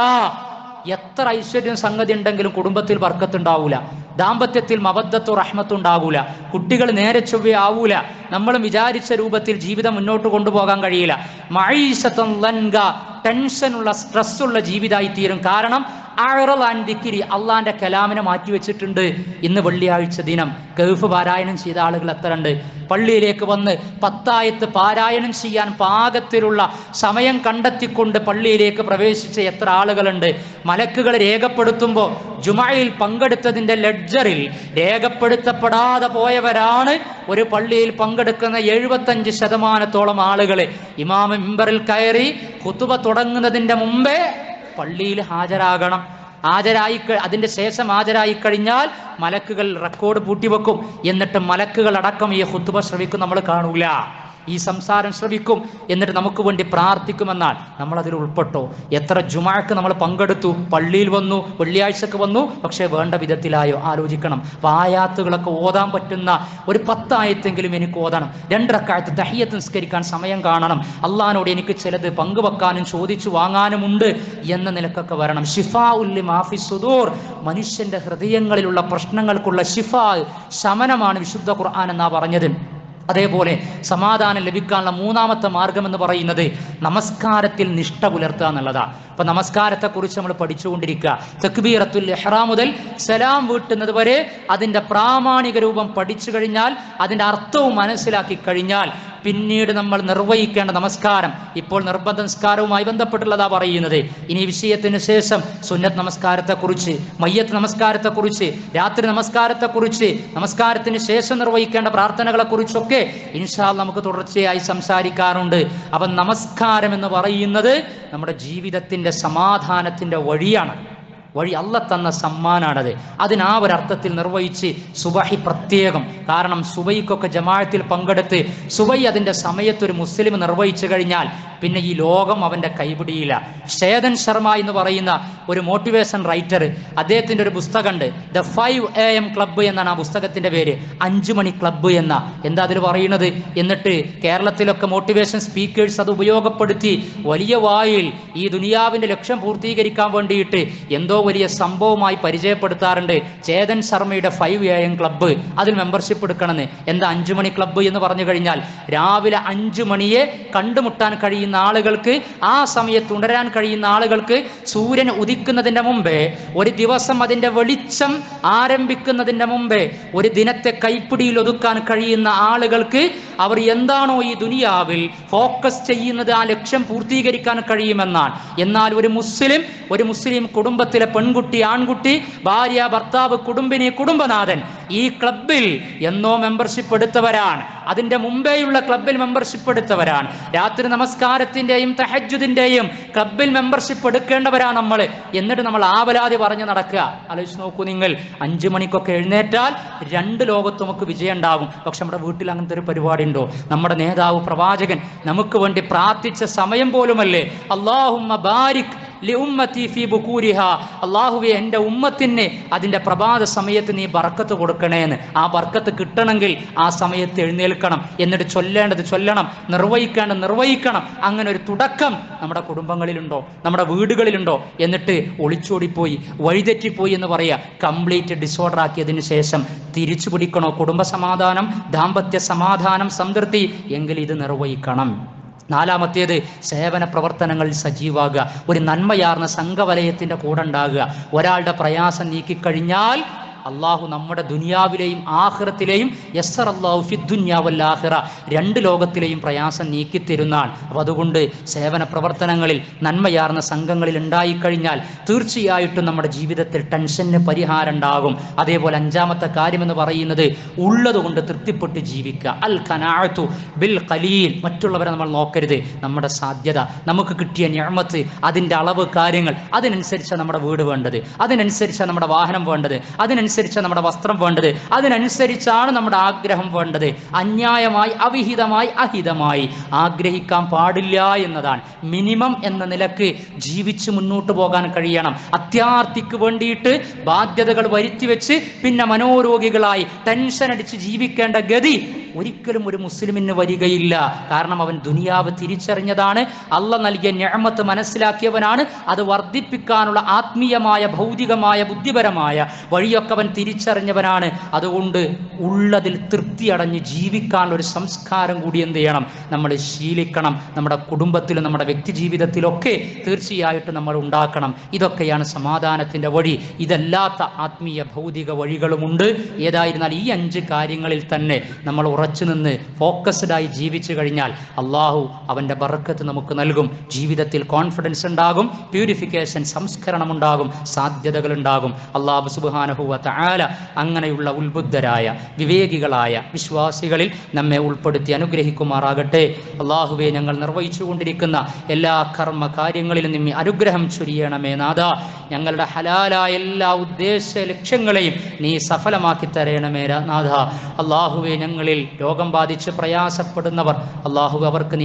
എത്ര ഐശ്വര്യം സംഗതി ഉണ്ടെങ്കിലും കുടുംബത്തിൽ വർക്കത്തുണ്ടാവൂല ദാമ്പത്യത്തിൽ മബദ്ധത്തോ റഹ്മത്തുണ്ടാകൂല കുട്ടികൾ നേരെ ചൊവ്വ ആവൂല നമ്മളും വിചാരിച്ച രൂപത്തിൽ ജീവിതം മുന്നോട്ട് കൊണ്ടുപോകാൻ കഴിയില്ല മഴീശത്തം ലൻഗ ടെൻഷനുള്ള സ്ട്രെസ്സുള്ള ജീവിതമായി തീരും കാരണം ആഴറലാൻ ദിക്കിരി അള്ളാന്റെ കലാമിനെ മാറ്റിവെച്ചിട്ടുണ്ട് ഇന്ന് വെള്ളിയാഴ്ച ദിനം കെഫ് പാരായണം ചെയ്ത ആളുകൾ എത്ര ഉണ്ട് പള്ളിയിലേക്ക് വന്ന് പത്തായത്ത് പാരായണം ചെയ്യാൻ പാകത്തിലുള്ള സമയം കണ്ടെത്തിക്കൊണ്ട് പള്ളിയിലേക്ക് പ്രവേശിച്ച എത്ര ആളുകളുണ്ട് മലക്കുകൾ രേഖപ്പെടുത്തുമ്പോൾ ജുമായിൽ പങ്കെടുത്തതിൻ്റെ ലെഡ്ജറിൽ രേഖപ്പെടുത്തപ്പെടാതെ പോയവരാണ് ഒരു പള്ളിയിൽ പങ്കെടുക്കുന്ന എഴുപത്തഞ്ച് ശതമാനത്തോളം ആളുകൾ ഇമാമ മിമ്പറിൽ കയറി കുത്തുബ തുടങ്ങുന്നതിൻ്റെ മുമ്പേ പള്ളിയിൽ ഹാജരാകണം ഹാജരായി ക- അതിന്റെ ശേഷം ഹാജരായി കഴിഞ്ഞാൽ മലക്കുകൾ റെക്കോർഡ് പൂട്ടിവെക്കും എന്നിട്ട് മലക്കുകൾ അടക്കം ഈ ഹുത്തുബ ശ്രവിക്കും നമ്മൾ കാണൂല ഈ സംസാരം ശ്രവിക്കും എന്നിട്ട് നമുക്ക് വേണ്ടി പ്രാർത്ഥിക്കുമെന്നാൽ നമ്മൾ അതിൽ ഉൾപ്പെട്ടോ എത്ര ജുമാക്ക് നമ്മൾ പങ്കെടുത്തു പള്ളിയിൽ വന്നു വെള്ളിയാഴ്ചക്ക് വന്നു പക്ഷേ വേണ്ട വിധത്തിലായോ ആലോചിക്കണം അപ്പൊ ആയാത്തുകളൊക്കെ ഓതാൻ പറ്റുന്ന ഒരു പത്തായത്തെങ്കിലും എനിക്ക് ഓതണം രണ്ടരക്കാലത്ത് തഹിയത്ത് നിസ്കരിക്കാൻ സമയം കാണണം അള്ളഹാനോട് എനിക്ക് ചിലത് പങ്കുവെക്കാനും ചോദിച്ചു വാങ്ങാനുമുണ്ട് എന്ന നിലക്കൊക്കെ വരണം ഷിഫാ ഉല്ലി മാഫി സുദൂർ മനുഷ്യന്റെ ഹൃദയങ്ങളിലുള്ള പ്രശ്നങ്ങൾക്കുള്ള ഷിഫ ശമനമാണ് വിശുദ്ധ ഖുർആൻ എന്നാ പറഞ്ഞത് അതേപോലെ സമാധാനം ലഭിക്കാനുള്ള മൂന്നാമത്തെ മാർഗം എന്ന് പറയുന്നത് നമസ്കാരത്തിൽ നിഷ്ഠ പുലർത്തുക എന്നുള്ളതാണ് അപ്പൊ നമസ്കാരത്തെക്കുറിച്ച് നമ്മൾ പഠിച്ചുകൊണ്ടിരിക്കുക തക്ബീറത്തുൽ ഇഹ്റാം മുതൽ സലാം വീട്ടുന്നത് വരെ അതിന്റെ പ്രാമാണിക രൂപം പഠിച്ചു കഴിഞ്ഞാൽ അതിന്റെ അർത്ഥവും മനസ്സിലാക്കി കഴിഞ്ഞാൽ പിന്നീട് നമ്മൾ നിർവഹിക്കേണ്ട നമസ്കാരം ഇപ്പോൾ നിർബന്ധ നമസ്കാരവുമായി ബന്ധപ്പെട്ടുള്ളതാ പറയുന്നത് ഇനി ഈ വിഷയത്തിന് ശേഷം സുന്നത്ത് നമസ്കാരത്തെക്കുറിച്ച് മയ്യത്ത് നമസ്കാരത്തെക്കുറിച്ച് രാത്രി നമസ്കാരത്തെക്കുറിച്ച് നമസ്കാരത്തിന് ശേഷം നിർവഹിക്കേണ്ട പ്രാർത്ഥനകളെക്കുറിച്ചൊക്കെ ഇൻഷാല് നമുക്ക് തുടർച്ചയായി സംസാരിക്കാറുണ്ട് അപ്പം നമസ്കാരം എന്ന് പറയുന്നത് നമ്മുടെ ജീവിതത്തിന്റെ സമാധാനത്തിന്റെ വഴിയാണ് വഴി അല്ല തന്ന സമ്മാനാണത് അതിന് ആ ഒരർത്ഥത്തിൽ നിർവഹിച്ച് സുബഹി പ്രത്യേകം കാരണം സുബൈക്കൊക്കെ ജമാഅത്തിൽ പങ്കെടുത്ത് സുബൈ അതിൻ്റെ സമയത്ത് ഒരു മുസ്ലിം നിർവഹിച്ചു കഴിഞ്ഞാൽ പിന്നെ ഈ ലോകം അവൻ്റെ കൈപിടിയില്ല ഷേദൻ ശർമ്മ എന്ന് പറയുന്ന ഒരു മോട്ടിവേഷൻ റൈറ്റർ അദ്ദേഹത്തിൻ്റെ ഒരു പുസ്തകമുണ്ട് the five A M club എന്നാണ് ആ പുസ്തകത്തിൻ്റെ പേര് അഞ്ചു മണി ക്ലബ്ബ് എന്ന എന്താ അതിൽ പറയുന്നത് എന്നിട്ട് കേരളത്തിലൊക്കെ മോട്ടിവേഷൻ സ്പീക്കേഴ്സ് അത് ഉപയോഗപ്പെടുത്തി വലിയ വായിൽ ഈ ദുനിയാവിൻ്റെ ലക്ഷ്യം പൂർത്തീകരിക്കാൻ വേണ്ടിയിട്ട് എന്തോ വലിയ സംഭവമായി പരിചയപ്പെടുത്താറുണ്ട് ചേതൻ ശർമ്മയുടെ ഫൈവ് എ എം ക്ലബ്ബ് അതിൽ മെമ്പർഷിപ്പ് എടുക്കണമെന്ന് എന്താ അഞ്ചു മണി ക്ലബ്ബ് എന്ന് പറഞ്ഞു കഴിഞ്ഞാൽ രാവിലെ അഞ്ചു മണിയെ കണ്ടുമുട്ടാൻ കഴിയുന്ന ആളുകൾക്ക് ആ സമയത്ത് ഉണരാൻ കഴിയുന്ന ആളുകൾക്ക് സൂര്യൻ ഉദിക്കുന്നതിന്റെ മുമ്പേ ഒരു ദിവസം അതിന്റെ വെളിച്ചം ആരംഭിക്കുന്നതിന്റെ മുമ്പേ ഒരു ദിനത്തെ കൈപ്പിടിയിൽ ഒതുക്കാൻ കഴിയുന്ന ആളുകൾക്ക് അവർ എന്താണോ ഈ ദുനിയാവിൽ ഫോക്കസ് ചെയ്യുന്നത് ആ ലക്ഷ്യം പൂർത്തീകരിക്കാൻ കഴിയുമെന്നാണ് എന്നാൽ ഒരു മുസ്ലിം ഒരു മുസ്ലിം കുടുംബത്തിലെ പെൺകുട്ടി ആൺകുട്ടി ഭാര്യ ഭർത്താവ് കുടുംബിനി കുടുംബനാഥൻ ഈ ക്ലബിൽ എന്നോ മെമ്പർഷിപ്പ് എടുത്തവരാണ് അതിന്റെ മുമ്പേയുള്ള ക്ലബിൽ മെമ്പർഷിപ്പ് എടുത്തവരാണ് രാത്രി നമസ്കാരത്തിന്റെയും തഹജുദിന്റെയും ക്ലബിൽ മെമ്പർഷിപ്പ് എടുക്കേണ്ടവരാണ് നമ്മൾ എന്നിട്ട് നമ്മൾ ആവലാതി പറഞ്ഞു നടക്കുക ആലോചിച്ച് നോക്കൂ നിങ്ങൾ അഞ്ചു മണിക്കൊക്കെ എഴുന്നേറ്റാൽ രണ്ട് ലോകത്ത് നമുക്ക് വിജയം ഉണ്ടാകും പക്ഷെ നമ്മുടെ വീട്ടിൽ അങ്ങനത്തെ ഒരു പരിപാടി ഉണ്ടോ നമ്മുടെ നേതാവ് പ്രവാചകൻ നമുക്ക് വേണ്ടി പ്രാർത്ഥിച്ച സമയം പോലുമല്ലേ അള്ളാഹുമ്മ ബാരിക് ലിഉമ്മത്തി ഫീ ബുക്കൂരിഹ അള്ളാഹുവെ എൻ്റെ ഉമ്മത്തിന് അതിൻ്റെ പ്രഭാത സമയത്ത് നീ ബർക്കത്ത് കൊടുക്കണേന്ന് ആ ബർക്കത്ത് കിട്ടണമെങ്കിൽ ആ സമയത്ത് എഴുന്നേൽക്കണം എന്നിട്ട് ചൊല്ലേണ്ടത് ചൊല്ലണം നിർവഹിക്കേണ്ടത് നിർവഹിക്കണം അങ്ങനെ ഒരു തുടക്കം നമ്മുടെ കുടുംബങ്ങളിലുണ്ടോ നമ്മുടെ വീടുകളിലുണ്ടോ എന്നിട്ട് ഒളിച്ചോടിപ്പോയി വഴിതെറ്റിപ്പോയി എന്ന് പറയുക കംപ്ലീറ്റ് ഡിസോർഡർ ആക്കിയതിന് ശേഷം തിരിച്ചു പിടിക്കണോ കുടുംബ സമാധാനം ദാമ്പത്യ സമാധാനം സംതൃപ്തി എങ്കിൽ ഇത് നിർവഹിക്കണം നാലാമത്തേത് സേവന പ്രവർത്തനങ്ങളിൽ സജീവാകുക ഒരു നന്മയാർന്ന സംഘവലയത്തിന്റെ കൂടെ ഉണ്ടാകുക ഒരാളുടെ പ്രയാസം നീക്കിക്കഴിഞ്ഞാൽ അള്ളാഹു നമ്മുടെ ദുനിയാവിലെയും ആഹ്റത്തിലെയും യസ്സർ അള്ളാഹു ഫിദ്ദുന്യാവല്ലാഹിറ രണ്ട് ലോകത്തിലെയും പ്രയാസം നീക്കിത്തരുന്നാണ് അപ്പം അതുകൊണ്ട് സേവന പ്രവർത്തനങ്ങളിൽ നന്മയാർന്ന സംഘങ്ങളിൽ ഉണ്ടായിക്കഴിഞ്ഞാൽ തീർച്ചയായിട്ടും നമ്മുടെ ജീവിതത്തിൽ ടെൻഷന് പരിഹാരം ഉണ്ടാകും അതേപോലെ അഞ്ചാമത്തെ കാര്യമെന്ന് പറയുന്നത് ഉള്ളത് കൊണ്ട് തൃപ്തിപ്പെട്ട് ജീവിക്കുക അൽ ഖനാഅത്തു ബിൽ ഖലീൽ മറ്റുള്ളവരെ നമ്മൾ നോക്കരുത് നമ്മുടെ സാധ്യത നമുക്ക് കിട്ടിയ ഞാമത്ത് അതിൻ്റെ അളവ് കാര്യങ്ങൾ അതിനനുസരിച്ചാണ് നമ്മുടെ വീട് വേണ്ടത് അതിനനുസരിച്ചാണ് നമ്മുടെ വാഹനം വേണ്ടത് അതിനനുസരിച്ചാണ് നമ്മുടെ വസ്ത്രം വേണ്ടത് അതിനനുസരിച്ചാണ് നമ്മുടെ ആഗ്രഹം വേണ്ടത് അന്യായമായി അവിഹിതമായി അഹിതമായി ആഗ്രഹിക്കാൻ പാടില്ല എന്നതാണ് മിനിമം എന്ന നിലക്ക് ജീവിച്ച് മുന്നോട്ട് പോകാൻ കഴിയണം അത്യാർത്ഥിക്ക് വേണ്ടിയിട്ട് ബാധ്യതകൾ വരുത്തി വെച്ച് പിന്നെ മനോരോഗികളായി ടെൻഷൻ അടിച്ച് ജീവിക്കേണ്ട ഗതി ഒരിക്കലും ഒരു മുസ്ലിമിന് വരികയില്ല കാരണം അവൻ ദുനിയാവ് തിരിച്ചറിഞ്ഞതാണ് അല്ല നൽകിയ ഞമത്ത് മനസ്സിലാക്കിയവനാണ് അത് വർദ്ധിപ്പിക്കാനുള്ള ആത്മീയമായ ഭൗതികമായ ബുദ്ധിപരമായ വഴിയൊക്കെ അവൻ തിരിച്ചറിഞ്ഞവനാണ് അതുകൊണ്ട് ഉള്ളതിൽ തൃപ്തി അടഞ്ഞ് ജീവിക്കാനുള്ള ഒരു സംസ്കാരം കൂടി എന്ത് ചെയ്യണം നമ്മൾ ശീലിക്കണം നമ്മുടെ കുടുംബത്തിലും നമ്മുടെ വ്യക്തി ജീവിതത്തിലൊക്കെ തീർച്ചയായിട്ടും നമ്മൾ ഉണ്ടാക്കണം ഇതൊക്കെയാണ് സമാധാനത്തിൻ്റെ വഴി ഇതല്ലാത്ത ആത്മീയ ഭൗതിക വഴികളുമുണ്ട് ഏതായിരുന്നാൽ ഈ അഞ്ച് കാര്യങ്ങളിൽ തന്നെ നമ്മൾ ഉറച്ചു നിന്ന് ഫോക്കസ്ഡ് ആയി ജീവിച്ചു കഴിഞ്ഞാൽ അള്ളാഹു അവൻ്റെ ബറക്കത്ത് നമുക്ക് നൽകും ജീവിതത്തിൽ കോൺഫിഡൻസ് ഉണ്ടാകും പ്യൂരിഫിക്കേഷൻ സംസ്കരണം ഉണ്ടാകും സാധ്യതകൾ ഉണ്ടാകും അള്ളാഹു സുബാനഹുവ ആല അങ്ങനെയുള്ള ഉത്ബുദ്ധരായ വിവേകികളായ വിശ്വാസികളിൽ നമ്മെ ഉൾപ്പെടുത്തി അനുഗ്രഹിക്കുമാറാകട്ടെ അള്ളാഹുവെ ഞങ്ങൾ നിർവഹിച്ചു കൊണ്ടിരിക്കുന്ന എല്ലാ കർമ്മ കാര്യങ്ങളിലും നിമ്മി അനുഗ്രഹം ചൊരിയണമേ നാഥ ഞങ്ങളുടെ ഹലാലായ എല്ലാ ഉദ്ദേശ ലക്ഷ്യങ്ങളെയും നീ സഫലമാക്കി തരയണമേ രാ- നാഥ അള്ളാഹുവെ ഞങ്ങളിൽ രോഗം ബാധിച്ച് പ്രയാസപ്പെടുന്നവർ അള്ളാഹു അവർക്ക് നീ